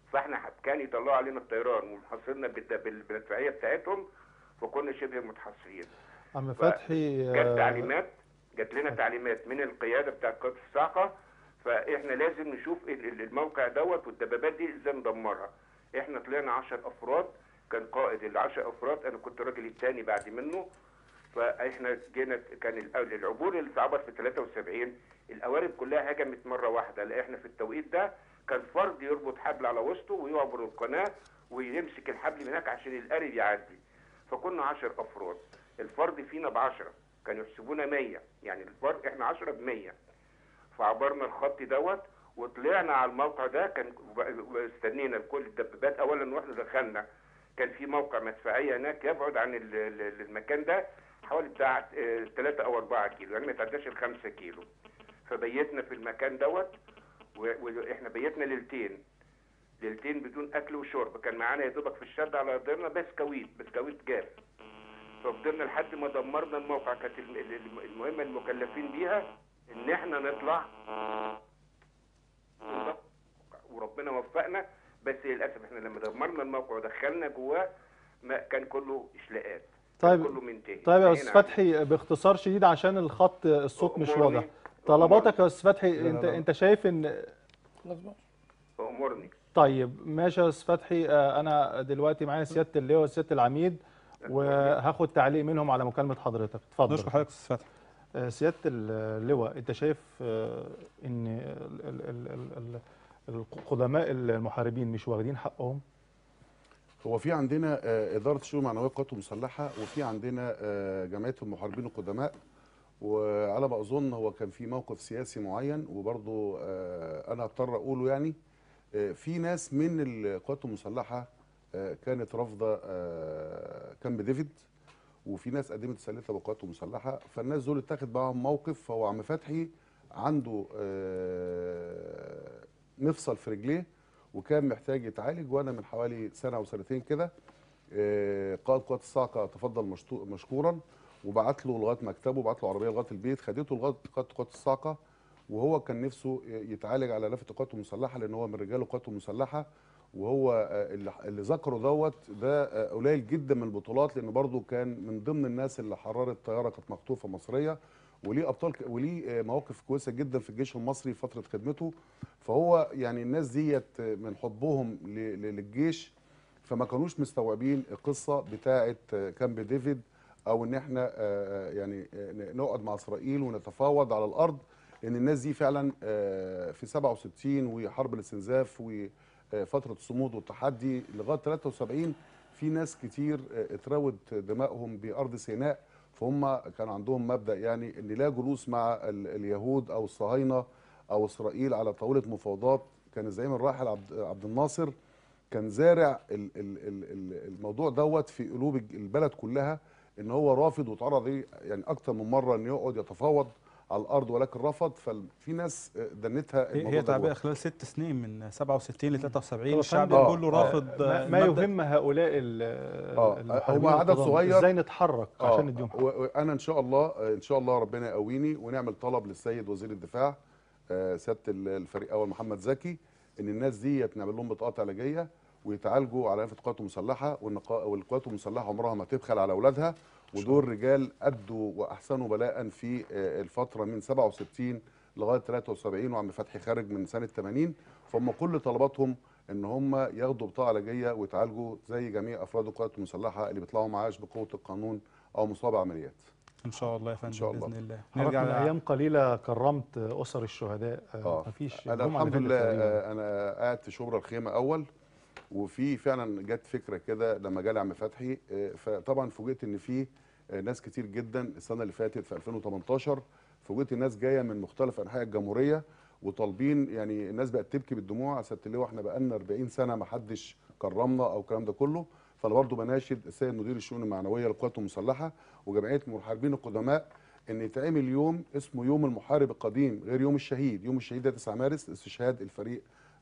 فاحنا ح- كان يطلعوا علينا الطيران ومحاصرنا بالد- بال- بالمدفعيه بتاعتهم فكنا شبه متحصرين عم ف- فتحي جت آه، تعليمات جات لنا تعليمات من القياده بتاعت قاده الصاعقه فاحنا لازم نشوف ال- ال- الموقع دوت والدبابات دي ازاي ندمرها احنا طلعنا 10 افراد كان قائد ال 10 افراد انا كنت الراجل الثاني بعد منه فاحنا جينا كان ال- العبور اللي اتعبر في 73 القوارب كلها هجمت مره واحده لان احنا في التوقيت ده كان فرد يربط حبل على وسطه ويعبر القناه ويمسك الحبل من هناك عشان القارب يعدي فكنا 10 افراد الفرد فينا ب 10 كانوا يحسبونا 100 يعني الفرد احنا 10 ب 100 فعبرنا الخط دوت وطلعنا على الموقع ده كان واستنينا كل الدبابات اولا واحنا دخلنا كان في موقع مدفعيه هناك يبعد عن ال- ال- المكان ده حوالي بتاع 3 او 4 كيلو يعني ما يتعداش ال 5 كيلو فبيتنا في المكان دوت و- واحنا بيتنا ليلتين ليلتين بدون اكل وشرب كان معانا يا دوبك في الشد على قدرنا بسكويت بسكويت جاف ففضلنا لحد ما دمرنا الموقع كانت الم- الم- المهمه المكلفين بيها ان احنا نطلع وربنا وفقنا بس للاسف احنا لما دمرنا الموقع ودخلنا جواه ما كان كله اشلاءات كان طيب كله منتهي طيب يا انتهينا استاذ فتحي باختصار شديد عشان الخط الصوت مش أمورني. واضح طلباتك يا استاذ فتحي لا، انت لا. انت شايف ان خلاص بقى امرني طيب ماشي يا استاذ فتحي آه، انا دلوقتي معايا سياده اللواء وسياده العميد وهاخد تعليق منهم على مكالمه حضرتك اتفضل نشكر حضرتك استاذ فتحي آه، سياده اللواء انت شايف آه، ان ال- ال- ال- ال- ال- القدماء المحاربين مش واخدين حقهم هو في عندنا آه، اداره الشؤون المعنويه القوات المسلحه وفي عندنا آه، جمعيه المحاربين القدماء وعلى ما اظن هو كان في موقف سياسي معين وبرضه آه، انا اضطر اقوله يعني آه، في ناس من القوات المسلحه آه، كانت رافضه آه، كامب ديفيد وفي ناس قدمت استقالتها بالقوات المسلحه فالناس دول اتاخد معاهم موقف فهو عم فتحي عنده آه، مفصل في رجليه وكان محتاج يتعالج وانا من حوالي سنه او سنتين كده آه، قائد قوات الصاعقه تفضل مشتو- مشكورا وبعت له لغايه مكتبه بعت له عربيه لغايه البيت خدته لغايه قائد قوات الصاعقه وهو كان نفسه يتعالج على لافه القوات المسلحه لان هو من رجال القوات المسلحه وهو آه، اللي اللي ذكره دوت ده آه، قليل جدا من البطولات لانه برضه كان من ضمن الناس اللي حررت طياره كانت مخطوفه مصريه وليه ابطال ك- وليه آه، مواقف كويسه جدا في الجيش المصري فتره خدمته فهو يعني الناس ديت آه، من حبهم ل- ل- للجيش فما كانوش مستوعبين القصه بتاعه آه، كامب ديفيد او ان احنا آه، يعني آه، نقعد مع اسرائيل ونتفاوض على الارض ان الناس دي فعلا آه، في 67 وحرب الاستنزاف وفتره الصمود والتحدي لغايه 73 في ناس كتير آه، اتروت دمائهم بارض سيناء فهم كان عندهم مبدا يعني ان لا جلوس مع ال- اليهود او الصهاينه او اسرائيل على طاوله مفاوضات كان الزعيم الراحل عبد عبد الناصر كان زارع ال- ال- ال- ال- الموضوع دوت في قلوب الج- البلد كلها ان هو رافض واتعرض عليه يعني اكتر من مره انه يقعد يتفاوض على الارض ولكن رفض ففي ناس دنتها هي الموضوع هي ده تعبئه جوه. خلال ست سنين من 67 ل 73 هو الشعب فندم، كله آه، رافض ما, آه، ما مبدأ يهم هؤلاء ال- آه، المحاربين هو عدد القدامى. صغير. ازاي نتحرك آه، عشان نديهم حق و- وانا ان شاء الله ان شاء الله ربنا يقويني ونعمل طلب للسيد وزير الدفاع آه، سياده ال- الفريق اول محمد زكي ان الناس ديت نعمل لهم بطاقات علاجيه ويتعالجوا على نفقه القوات المسلحه والنقا- والقوات المسلحه عمرها ما تبخل على اولادها ودول رجال ادوا واحسنوا بلاء في آه، الفتره من 67 لغايه 73 وعم فتحي خارج من سنه 80 فهم كل طلباتهم ان هم ياخدوا بطاقه علاجيه ويتعالجوا زي جميع افراد القوات المسلحه اللي بيطلعوا معاش بقوه القانون او مصاب عمليات ان شاء الله يا فندم شاء الله. باذن الله حضرتك من ل- ايام قليله كرمت اسر الشهداء اه آه مفيش انا الجمعة اللي الحمد فاتت لله تقريباً. آه، انا قاعد في شبرا الخيمه اول وفي فعلا جت فكره كده لما جالي عم فتحي آه، فطبعا فوجئت ان في آه، ناس كتير جدا السنه اللي فاتت في 2018 فوجئت الناس جايه من مختلف انحاء الجمهوريه وطالبين يعني الناس بقت تبكي بالدموع يا سياده اللواء احنا بقالنا 40 سنه ما حدش كرمنا او الكلام ده كله فانا برضه بناشد السيد مدير الشؤون المعنويه للقوات المسلحه وجمعيه المحاربين القدماء ان يتعمل يوم اسمه يوم المحارب القديم غير يوم الشهيد يوم الشهيد ده 9 مارس استشهاد الفريق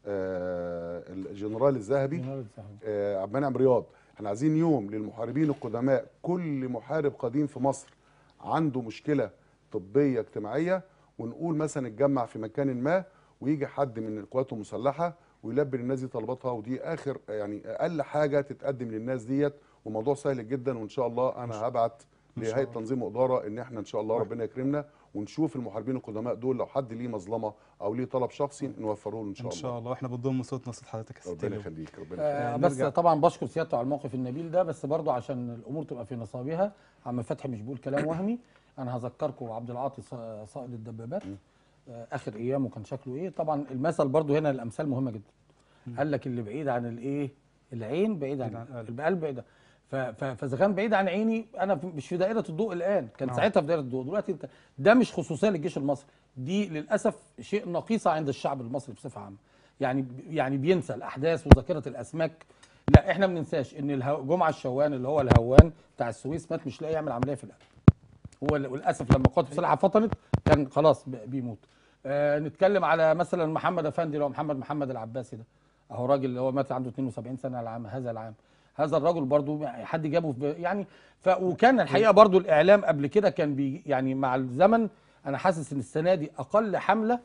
آه الجنرال الذهبي جنرال الزهري. آه عبد المنعم رياض احنا عايزين يوم للمحاربين القدماء كل محارب قديم في مصر عنده مشكله طبيه اجتماعيه ونقول مثلا اتجمع في مكان ما ويجي حد من القوات المسلحه ويلبي للناس دي طلباتها ودي اخر يعني اقل حاجه تتقدم للناس ديت وموضوع سهل جدا وان شاء الله انا هبعت إن شاء لهيئه الله. تنظيم واداره ان احنا ان شاء الله ربنا يكرمنا ونشوف المحاربين القدماء دول لو حد ليه مظلمه او ليه طلب شخصي نوفره له ان شاء ان الله شاء الله واحنا بنضم صوتنا صوت حضرتك يا ست ربنا اليوم. يخليك ربنا يخليك آه آه، بس نرجع. طبعا بشكر سيادته على الموقف النبيل ده بس برضو عشان الامور تبقى في نصابها عم فتحي مش بيقول كلام وهمي انا هذكركم عبد العاطي صا- صائد الدبابات آه اخر ايامه كان شكله ايه طبعا المثل برضو هنا الامثال مهمه جدا قال لك اللي بعيد عن الايه العين بعيد عن بعيد عن القلب. القلب بعيد عن- ف- ف- فاذا كان بعيد عن عيني انا في- مش في دائره الضوء الان كان نعم. ساعتها في دائره الضوء دلوقتي انت ده مش خصوصيه للجيش المصري دي للاسف شيء نقيصه عند الشعب المصري بصفه عامه يعني يعني بينسى الاحداث وذاكره الاسماك لا احنا ما بننساش ان الهو... جمعه الشوان اللي هو الهوان بتاع السويس مات مش لاقي يعمل عمليه في القلب هو ال- وللاسف لما القوات المسلحه فطنت كان خلاص ب- بيموت آه نتكلم على مثلا محمد افندي اللي هو محمد محمد العباسي ده اهو راجل اللي هو مات عنده 72 سنه العام هذا العام هذا الرجل برضو حد جابه في يعني ف وكان الحقيقه برضو الاعلام قبل كده كان بي يعني مع الزمن انا حاسس ان السنه دي اقل حمله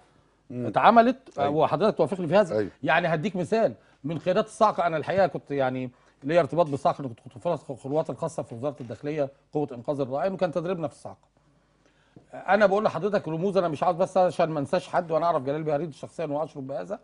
اتعملت أيوة. وحضرتك توافقني في هذا أيوة. يعني هديك مثال من قيادات الصاعقه انا الحقيقه كنت يعني ليا ارتباط بالصاعقه كنت كنت في الخطوات الخاصه في وزاره الداخليه قوه انقاذ الرائعين وكان تدريبنا في الصاعقه انا بقول لحضرتك رموز انا مش عاوز بس عشان ما انساش حد وانا اعرف جلال بهريد شخصيا واشرف بهذا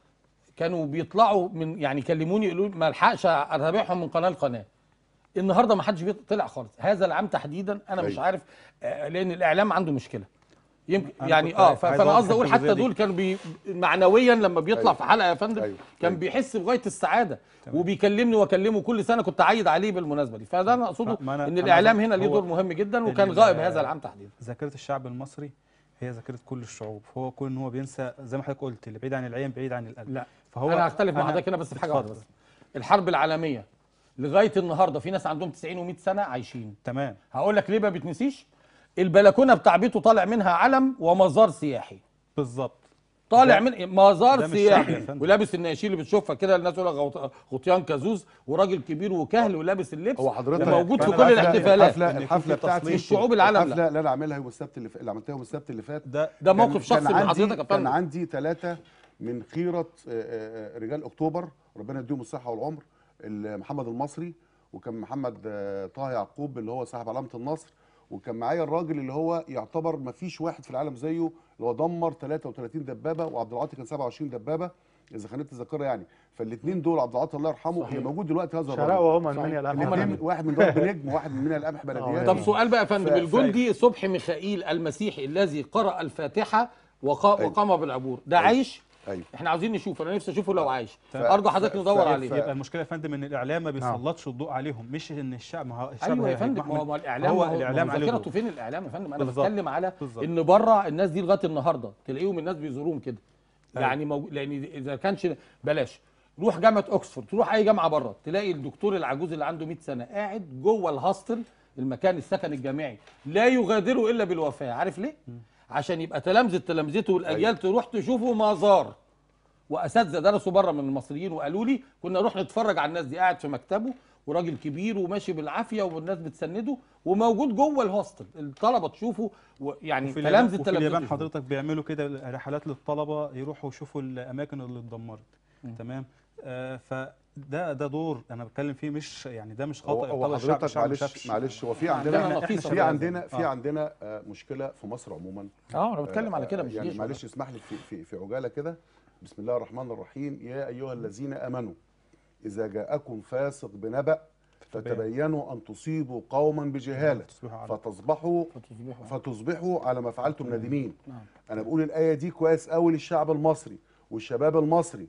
كانوا بيطلعوا من يعني يكلموني يقولوا لي ما الحقش اتابعهم من قناه لقناه النهارده ما حدش بيطلع خالص هذا العام تحديدا انا مش أيوة. عارف آه، لان الاعلام عنده مشكله يمكن أنا يعني كنت اه عايز ف- أوضح فانا قصدي اقول الجزئية حتى دي. دول كانوا بي معنويا لما بيطلع أيوة. في حلقه يا فندم أيوة. كان أيوة. بيحس بغايه السعاده وبيكلمني واكلمه كل سنه كنت اعيد عليه بالمناسبه دي فده انا اقصده ما أنا- ان أنا الاعلام أظن هنا ليه هو دور مهم جدا وكان ال- غائب هذا العام تحديدا ذاكره الشعب المصري هي ذاكره كل الشعوب هو كون ان هو بينسى زي ما حضرتك قلت اللي بعيد عن العين بعيد عن القلب لا فهو انا هختلف مع أنا- حضرتك هنا بس في حاجه واحده اتفضل. بس الحرب العالميه لغايه النهارده في ناس عندهم 90 و100 سنه عايشين تمام هقول لك ليه ما بتنسيش البلكونه بتاع بيته طالع منها علم ومزار سياحي بالظبط طالع ده- من مزار ده مش سياحي شعب يا فندم. ولابس النياشين اللي بتشوفها كده الناس يقول لك غوط- غطيان كازوز وراجل كبير وكهل ولابس اللبس هو حضرتك موجود في فأنا كل بقى- الاحتفالات الحفله إن يكون الحفله في بتاعتي تصنيف الشعوب العالم لا. الحفله اللي انا عاملها يوم السبت اللي ف... اللي عملتها يوم السبت اللي فات ده ده كان- موقف شخصي كان من عندي- حضرتك يا كان فندم عندي ثلاثة من خيرة آه، آه، رجال أكتوبر ربنا يديهم الصحة والعمر ال- محمد المصري وكان محمد آه، طه يعقوب اللي هو صاحب علامة النصر وكان معايا الراجل اللي هو يعتبر ما فيش واحد في العالم زيه اللي هو دمر 33 دبابة وعبد العاطي كان 27 دبابة إذا خانت الذاكرة يعني فالاثنين دول عبد العاطي الله يرحمه اللي موجود دلوقتي هذا شراء الراجل وهم من صحيح. منيا هم الاثنين الأمن. واحد من ضرب نجم وواحد من منيا القمح بلديات طب سؤال بقى يا فندم ف- الجندي صبحي ميخائيل المسيحي الذي قرأ الفاتحة وقا- أيوة. وقام بالعبور ده عايش ايوه احنا عاوزين نشوفه انا نفسي اشوفه لو عايش ف- ارجو حضرتك ف- ندور ف- عليه ف- يبقى المشكله يا فندم ان الاعلام ما بيسلطش الضوء عليهم مش ان الشعب ما هو الشعب ايوه يا هي- فندم هيجمع ما هو من- ما الاعلام هو ما الاعلام ما عليه ذاكرته دور فين الاعلام يا فندم انا بالظبط. بتكلم على بالظبط. ان بره الناس دي لغايه النهارده تلاقيهم الناس بيزوروهم كده أيوة. يعني مو... لان اذا كانش بلاش روح جامعه اوكسفورد تروح اي جامعه بره تلاقي الدكتور العجوز اللي عنده 100 سنه قاعد جوه الهاستل المكان السكن الجامعي لا يغادره الا بالوفاه عارف ليه عشان يبقى تلامذه تلامذته والاجيال تروح تشوفه مزار واساتذه درسوا بره من المصريين وقالوا لي كنا نروح نتفرج على الناس دي قاعد في مكتبه وراجل كبير وماشي بالعافيه والناس بتسنده وموجود جوه الهوستل الطلبه تشوفه يعني وفي تلامذه اليابان, وفي تلامذته اليابان يشوفوه. حضرتك بيعملوا كده رحلات للطلبه يروحوا يشوفوا الاماكن اللي اتدمرت تمام آه فده ده دور انا بتكلم فيه مش يعني ده مش هو خطا هو يعتبر الشعب- حضرتك الشعب ما معلش شافش. معلش هو في عندنا عندنا نقيصة في بقى. عندنا في آه. عندنا آه، مشكله في مصر عموما اه انا بتكلم على كده آه، مش يعني جيش معلش اسمح لي في في في عجاله كده بسم الله الرحمن الرحيم يا ايها الذين امنوا اذا جاءكم فاسق بنبأ فتبينوا ان تصيبوا قوما بجهاله تصبحوا على- فتصبحوا فتصبحوا فتصبحوا على ما فعلتم نادمين نعم. انا بقول الايه دي كويس قوي للشعب المصري والشباب المصري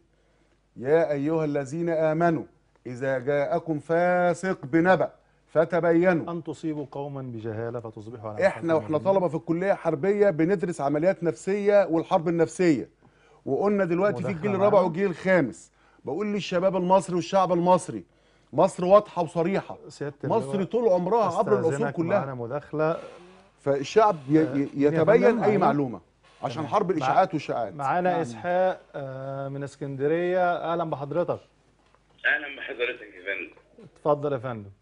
يا ايها الذين امنوا اذا جاءكم فاسق بنبأ فتبينوا ان تصيبوا قوما بجهاله فتصبحوا على ما احنا فعلتم واحنا نادمين. طلبه في الكليه حربيه بندرس عمليات نفسيه والحرب النفسيه وقلنا دلوقتي في مداخلة الجيل الرابع معانا؟ والجيل الخامس بقول للشباب المصري والشعب المصري مصر واضحه وصريحه سياده مصر اللواء، طول عمرها عبر الاصول أستأذنك كلها معانا مداخله فالشعب ي- ي- مين يا يتبين فندم؟ اي معانا؟ معلومه عشان حرب الاشاعات والشائعات معانا اسحاق آه، من اسكندريه اهلا بحضرتك اهلا بحضرتك يا فندم اتفضل يا فندم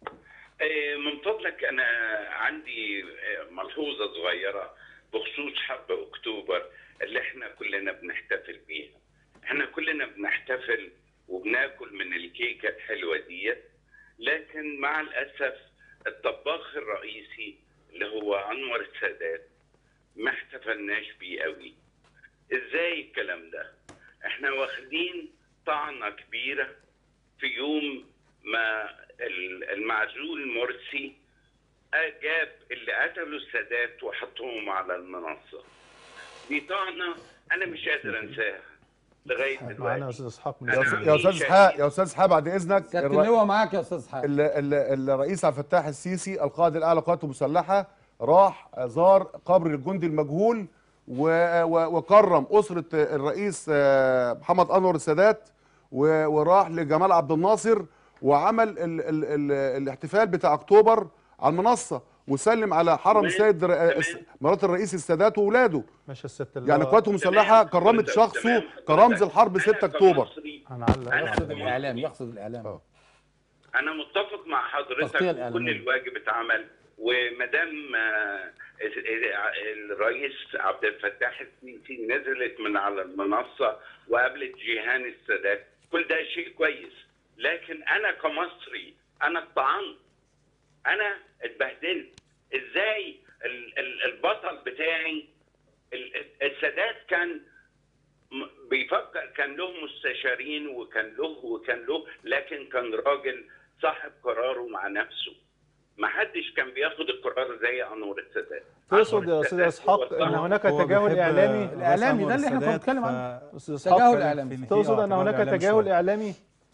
آه، من فضلك انا عندي آه، ملحوظه صغيره بخصوص حرب اكتوبر اللي احنا كلنا بنحتفل بيها احنا كلنا بنحتفل وبناكل من الكيكه الحلوه ديت لكن مع الاسف الطباخ الرئيسي اللي هو انور السادات ما احتفلناش بيه قوي ازاي الكلام ده احنا واخدين طعنه كبيره في يوم ما ال- المعزول مرسي جاب اللي قتلوا السادات وحطهم على المنصه دي طعنه انا مش قادر انساها لغايه معانا يا دلوقتي استاذ اسحاق من يا أنا أستاذ- الجزائر. يا عندي استاذ اسحاق شهيد. يا استاذ اسحاق بعد اذنك كابتن الر- اللواء معاك يا استاذ حاج ال- ال- الرئيس عبد الفتاح السيسي القائد الاعلى للقوات المسلحه راح زار قبر الجندي المجهول و- و- وكرم اسره الرئيس آه، محمد انور السادات و- وراح لجمال عبد الناصر وعمل ال ال ال الاحتفال بتاع اكتوبر على المنصه وسلم على حرم تمام، السيد ر- تمام. الس- مرات الرئيس السادات واولاده ماشي الست اللي يعني هو- القوات المسلحه تمام. كرمت تمام. شخصه كرمز الحرب أنا 6 اكتوبر كمصري هنعلق أنا يقصد كمصري الاعلام يقصد الاعلام آه. انا متفق مع حضرتك التغطية وكل الإعلامية. الواجب اتعمل ومدام آه، الرئيس عبد الفتاح السيسي نزلت من على المنصه وقابلت جيهان السادات كل ده شيء كويس لكن انا كمصري انا اتطعنت انا اتبهدلت ازاي ال- ال- البطل بتاعي ال- السادات كان م- بيفكر كان له مستشارين وكان له وكان له لكن كان راجل صاحب قراره مع نفسه ما حدش كان بياخد القرار زي انور السادات تقصد يا استاذ أنور اسحاق السادات ان هو هناك هو تجاهل بيحب اعلامي الرئيس الإعلامي ده أنور اللي إحنا كنا السادات، بنتكلم ف- عنه. استاذ تجاهل اسحاق إعلامي. في- في تقصد ان اعتبار هناك إعلامي تجاهل شوية. اعلامي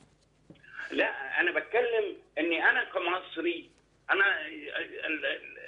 لا انا بتكلم اني انا كمصري انا ال- ال-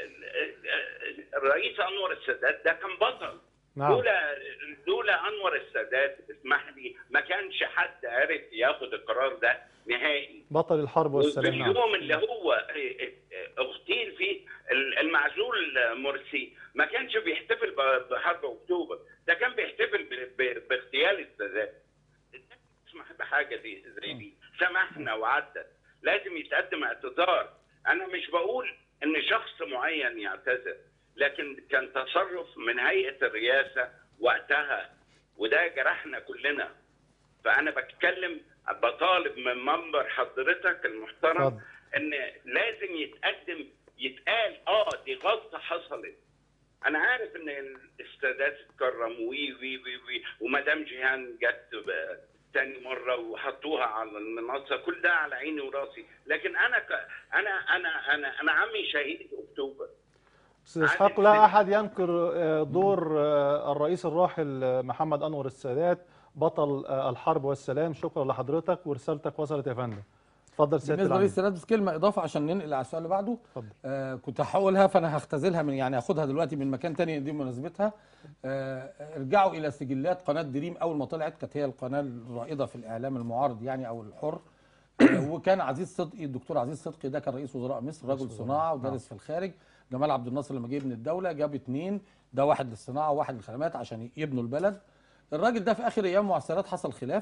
ال- الرئيس انور السادات ده كان بطل نعم لولا لولا انور السادات اسمح لي ما كانش حد عرف ياخد القرار ده نهائي بطل الحرب وفي والسلام نعم اليوم اللي هو اغتيل فيه المعزول مرسي ما كانش بيحتفل ب- بحرب اكتوبر ده كان بيحتفل ب- ب- باغتيال السادات اسمح بحاجه دي زي دي سمحنا وعدت لازم يتقدم اعتذار انا مش بقول ان شخص معين يعتذر لكن كان تصرف من هيئه الرئاسه وقتها وده جرحنا كلنا فانا بتكلم بطالب من منبر حضرتك المحترم اتفضل. ان لازم يتقدم يتقال اه دي غلطه حصلت انا عارف ان السادات اتكرم وي وي وي وي ومدام جيهان جت ب- تاني مره وحطوها على المنصه كل ده على عيني وراسي لكن انا ك... انا انا انا انا عمي شهيد اكتوبر استاذ اسحاق لا احد ينكر آه، دور آه، الرئيس الراحل آه، محمد انور السادات بطل آه، الحرب والسلام شكرا لحضرتك ورسالتك وصلت يا فندم اتفضل سياده بالنسبه العميد للسادات بس كلمه اضافه عشان ننقل على السؤال اللي بعده اتفضل. آه كنت هقولها فانا هختزلها من يعني هاخدها دلوقتي من مكان تاني دي مناسبتها آه ارجعوا الى سجلات قناه دريم اول ما طلعت كانت هي القناه الرائده في الاعلام المعارض يعني او الحر آه وكان عزيز صدقي الدكتور عزيز صدقي ده كان رئيس وزراء مصر رجل صناعه ودارس في الخارج جمال عبد الناصر لما جه يبني الدوله جاب اتنين ده واحد للصناعه وواحد للخدمات عشان يبنوا البلد الراجل ده في اخر ايام معسرات حصل خلاف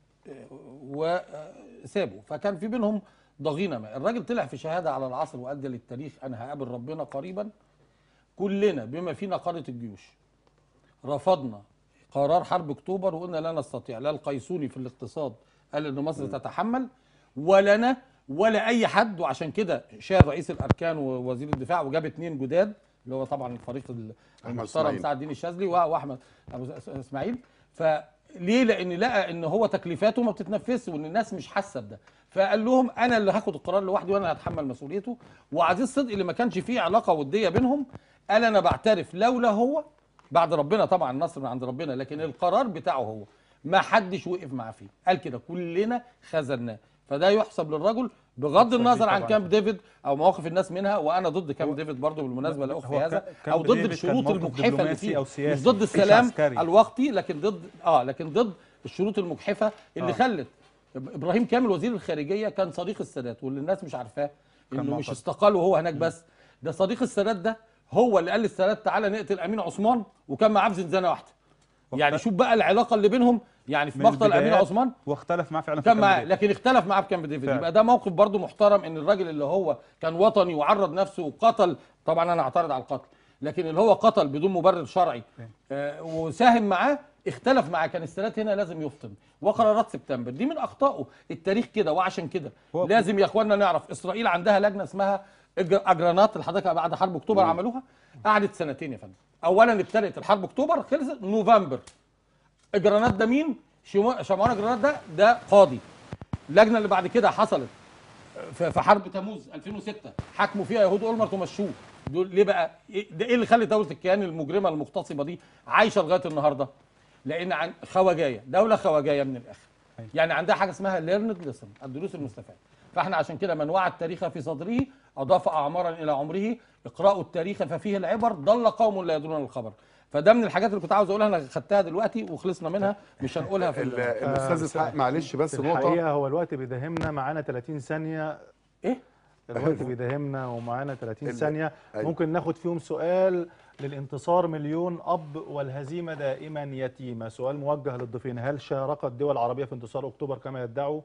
وسابه فكان في بينهم ضغينه ما الراجل طلع في شهاده على العصر وادى للتاريخ انا هقابل ربنا قريبا كلنا بما فينا قاده الجيوش رفضنا قرار حرب اكتوبر وقلنا لا نستطيع لا القيسوني في الاقتصاد قال ان مصر تتحمل ولا انا ولا اي حد وعشان كده شال رئيس الاركان ووزير الدفاع وجاب اتنين جداد اللي هو طبعا الفريق المحترم إسماعيل. سعد الدين الشاذلي و- واحمد ابو س- اسماعيل فليه لان لقى ان هو تكليفاته ما بتتنفذش وان الناس مش حاسه بده فقال لهم انا اللي هاخد القرار لوحدي وانا هتحمل مسؤوليته وعزيز صدقي اللي ما كانش فيه علاقه وديه بينهم قال انا بعترف لولا هو بعد ربنا طبعا النصر من عند ربنا لكن القرار بتاعه هو ما حدش وقف معاه فيه قال كده كلنا خذلناه فده يحسب للرجل بغض النظر عن طبعاً. كامب ديفيد او مواقف الناس منها وانا ضد كامب ديفيد برضه بالمناسبه لا اخفي هو هذا كا- كامب او ضد ديفيد كان الشروط موقف المجحفه اللي دبلوماسي فيه أو مش سياسي، ضد مش السلام عسكري. الوقتي لكن ضد اه لكن ضد الشروط المجحفه اللي آه. خلت ابراهيم كامل وزير الخارجيه كان صديق السادات واللي الناس مش عارفاه كان انه مش معتقد. استقال وهو هناك بس ده صديق السادات ده هو اللي قال للسادات تعالى نقتل امين عثمان وكان معاه في زنزانه واحده يعني شوف بقى العلاقه اللي بينهم يعني في من مقتل امين البدايات عثمان واختلف معاه فعلا في كان كامب معاه ديفيد. لكن اختلف معاه في كامب ديفيد فعلا. يبقى ده موقف برضه محترم ان الراجل اللي هو كان وطني وعرض نفسه وقتل طبعا انا اعترض على القتل لكن اللي هو قتل بدون مبرر شرعي آه وساهم معاه اختلف معاه كان السادات هنا لازم يفطن وقرارات سبتمبر دي من اخطائه التاريخ كده وعشان كده هو- لازم يا اخوانا نعرف اسرائيل عندها لجنه اسمها إج- اجرانات اللي حضرتك بعد حرب اكتوبر عملوها قعدت سنتين يا فندم اولا ابتدت الحرب اكتوبر خلصت نوفمبر اجرانات ده مين شمو- شمعون اجرانات ده ده قاضي اللجنه اللي بعد كده حصلت في في حرب تموز 2006 حكموا فيها يهود اولمرت ومشوه دول ليه بقى إيه ده ايه اللي خلى دوله الكيان المجرمه المغتصبه دي عايشه لغايه النهارده لان عن خواجايه دوله خواجايه من الاخر يعني عندها حاجه اسمها ليرند ليسن الدروس المستفاده فاحنا عشان كده من وعى التاريخ في صدره اضاف اعمارا الى عمره اقرأوا التاريخ ففيه العبر ضل قوم لا يدرون الخبر فده من الحاجات اللي كنت عاوز اقولها انا خدتها دلوقتي وخلصنا منها مش هنقولها في ال- ال- الاستاذ اسحاق معلش بس في نقطه الحقيقه هو الوقت بيداهمنا معانا 30 ثانيه ايه الوقت بيداهمنا ومعانا 30 ال- ثانيه أيوة. ممكن ناخد فيهم سؤال للانتصار مليون اب والهزيمه دائما يتيمه سؤال موجه للضيفين هل شاركت دول عربيه في انتصار اكتوبر كما يدعوا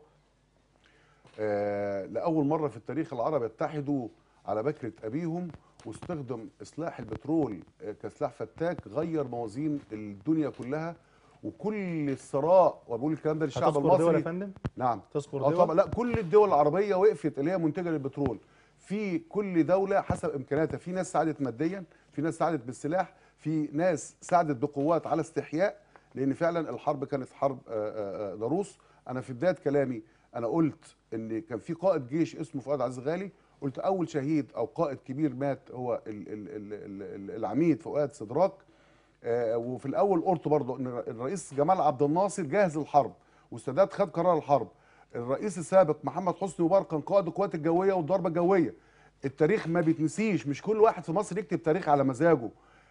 آه، لأول مرة في التاريخ العرب اتحدوا على بكرة أبيهم واستخدم سلاح البترول آه، كسلاح فتاك غير موازين الدنيا كلها وكل الثراء وبقول الكلام ده للشعب هتذكر دول يا المصري فندم نعم تذكر اه دول طبعا لا كل الدول العربيه وقفت اللي هي منتجه للبترول في كل دوله حسب امكانياتها في ناس ساعدت ماديا في ناس ساعدت بالسلاح في ناس ساعدت بقوات على استحياء لان فعلا الحرب كانت حرب آه، آه، آه، ضروس انا في بدايه كلامي انا قلت ان كان في قائد جيش اسمه فؤاد عز غالي قلت اول شهيد او قائد كبير مات هو ال ال ال ال العميد فؤاد سدراك آه، وفي الاول قلت برضه ان الرئيس جمال عبد الناصر جاهز للحرب والسادات خد قرار الحرب الرئيس السابق محمد حسني مبارك كان قائد القوات الجويه والضربه الجويه التاريخ ما بيتنسيش مش كل واحد في مصر يكتب تاريخ على مزاجه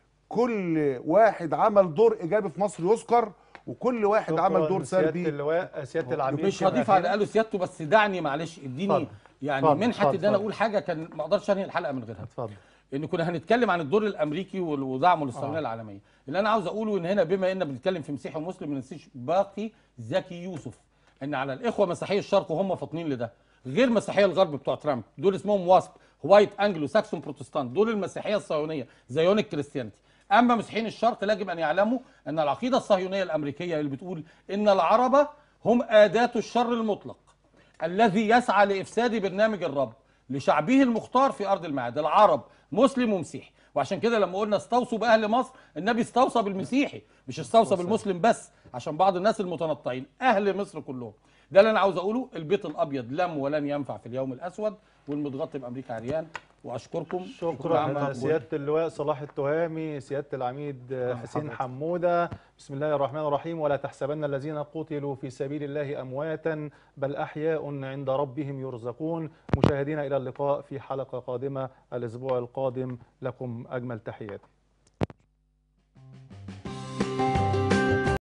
كل واحد عمل دور ايجابي في مصر يذكر وكل واحد عمل شكراً دور سيادة سلبي اللواء سياده العميد مش كلمة هضيف على اللي أخيرة. قاله سيادته بس دعني معلش اديني اتفضل. يعني اتفضل، منحه اتفضل، ان انا اتفضل. اقول حاجه كان ما اقدرش انهي الحلقه من غيرها اتفضل ان كنا هنتكلم عن الدور الامريكي وال- ودعمه للصهيونيه آه. العالميه اللي انا عاوز اقوله ان هنا بما ان بنتكلم في مسيحي ومسلم ما ننسيش باقي زكي يوسف ان على الاخوه مسيحي الشرق وهم فاطنين لده غير مسيحيه الغرب بتوع ترامب دول اسمهم واسب وايت انجلو ساكسون بروتستانت دول المسيحيه الصهيونيه زيونيك كريستيانتي اما مسيحيين الشرق يجب ان يعلموا ان العقيده الصهيونيه الامريكيه اللي بتقول ان العرب هم اداه الشر المطلق الذي يسعى لافساد برنامج الرب لشعبه المختار في ارض الميعاد العرب مسلم ومسيحي وعشان كده لما قلنا استوصوا باهل مصر النبي استوصى بالمسيحي مش استوصى بالمسلم بس عشان بعض الناس المتنطعين اهل مصر كلهم ده اللي انا عاوز اقوله البيت الابيض لم ولن ينفع في اليوم الاسود والمتغطي بامريكا عريان واشكركم شكرا عما سياده اللواء صلاح التهامي سياده العميد حسين حموده بسم الله الرحمن الرحيم ولا تحسبن الذين قتلوا في سبيل الله امواتا بل احياء عند ربهم يرزقون مشاهدينا الى اللقاء في حلقه قادمه الاسبوع القادم لكم اجمل تحياتي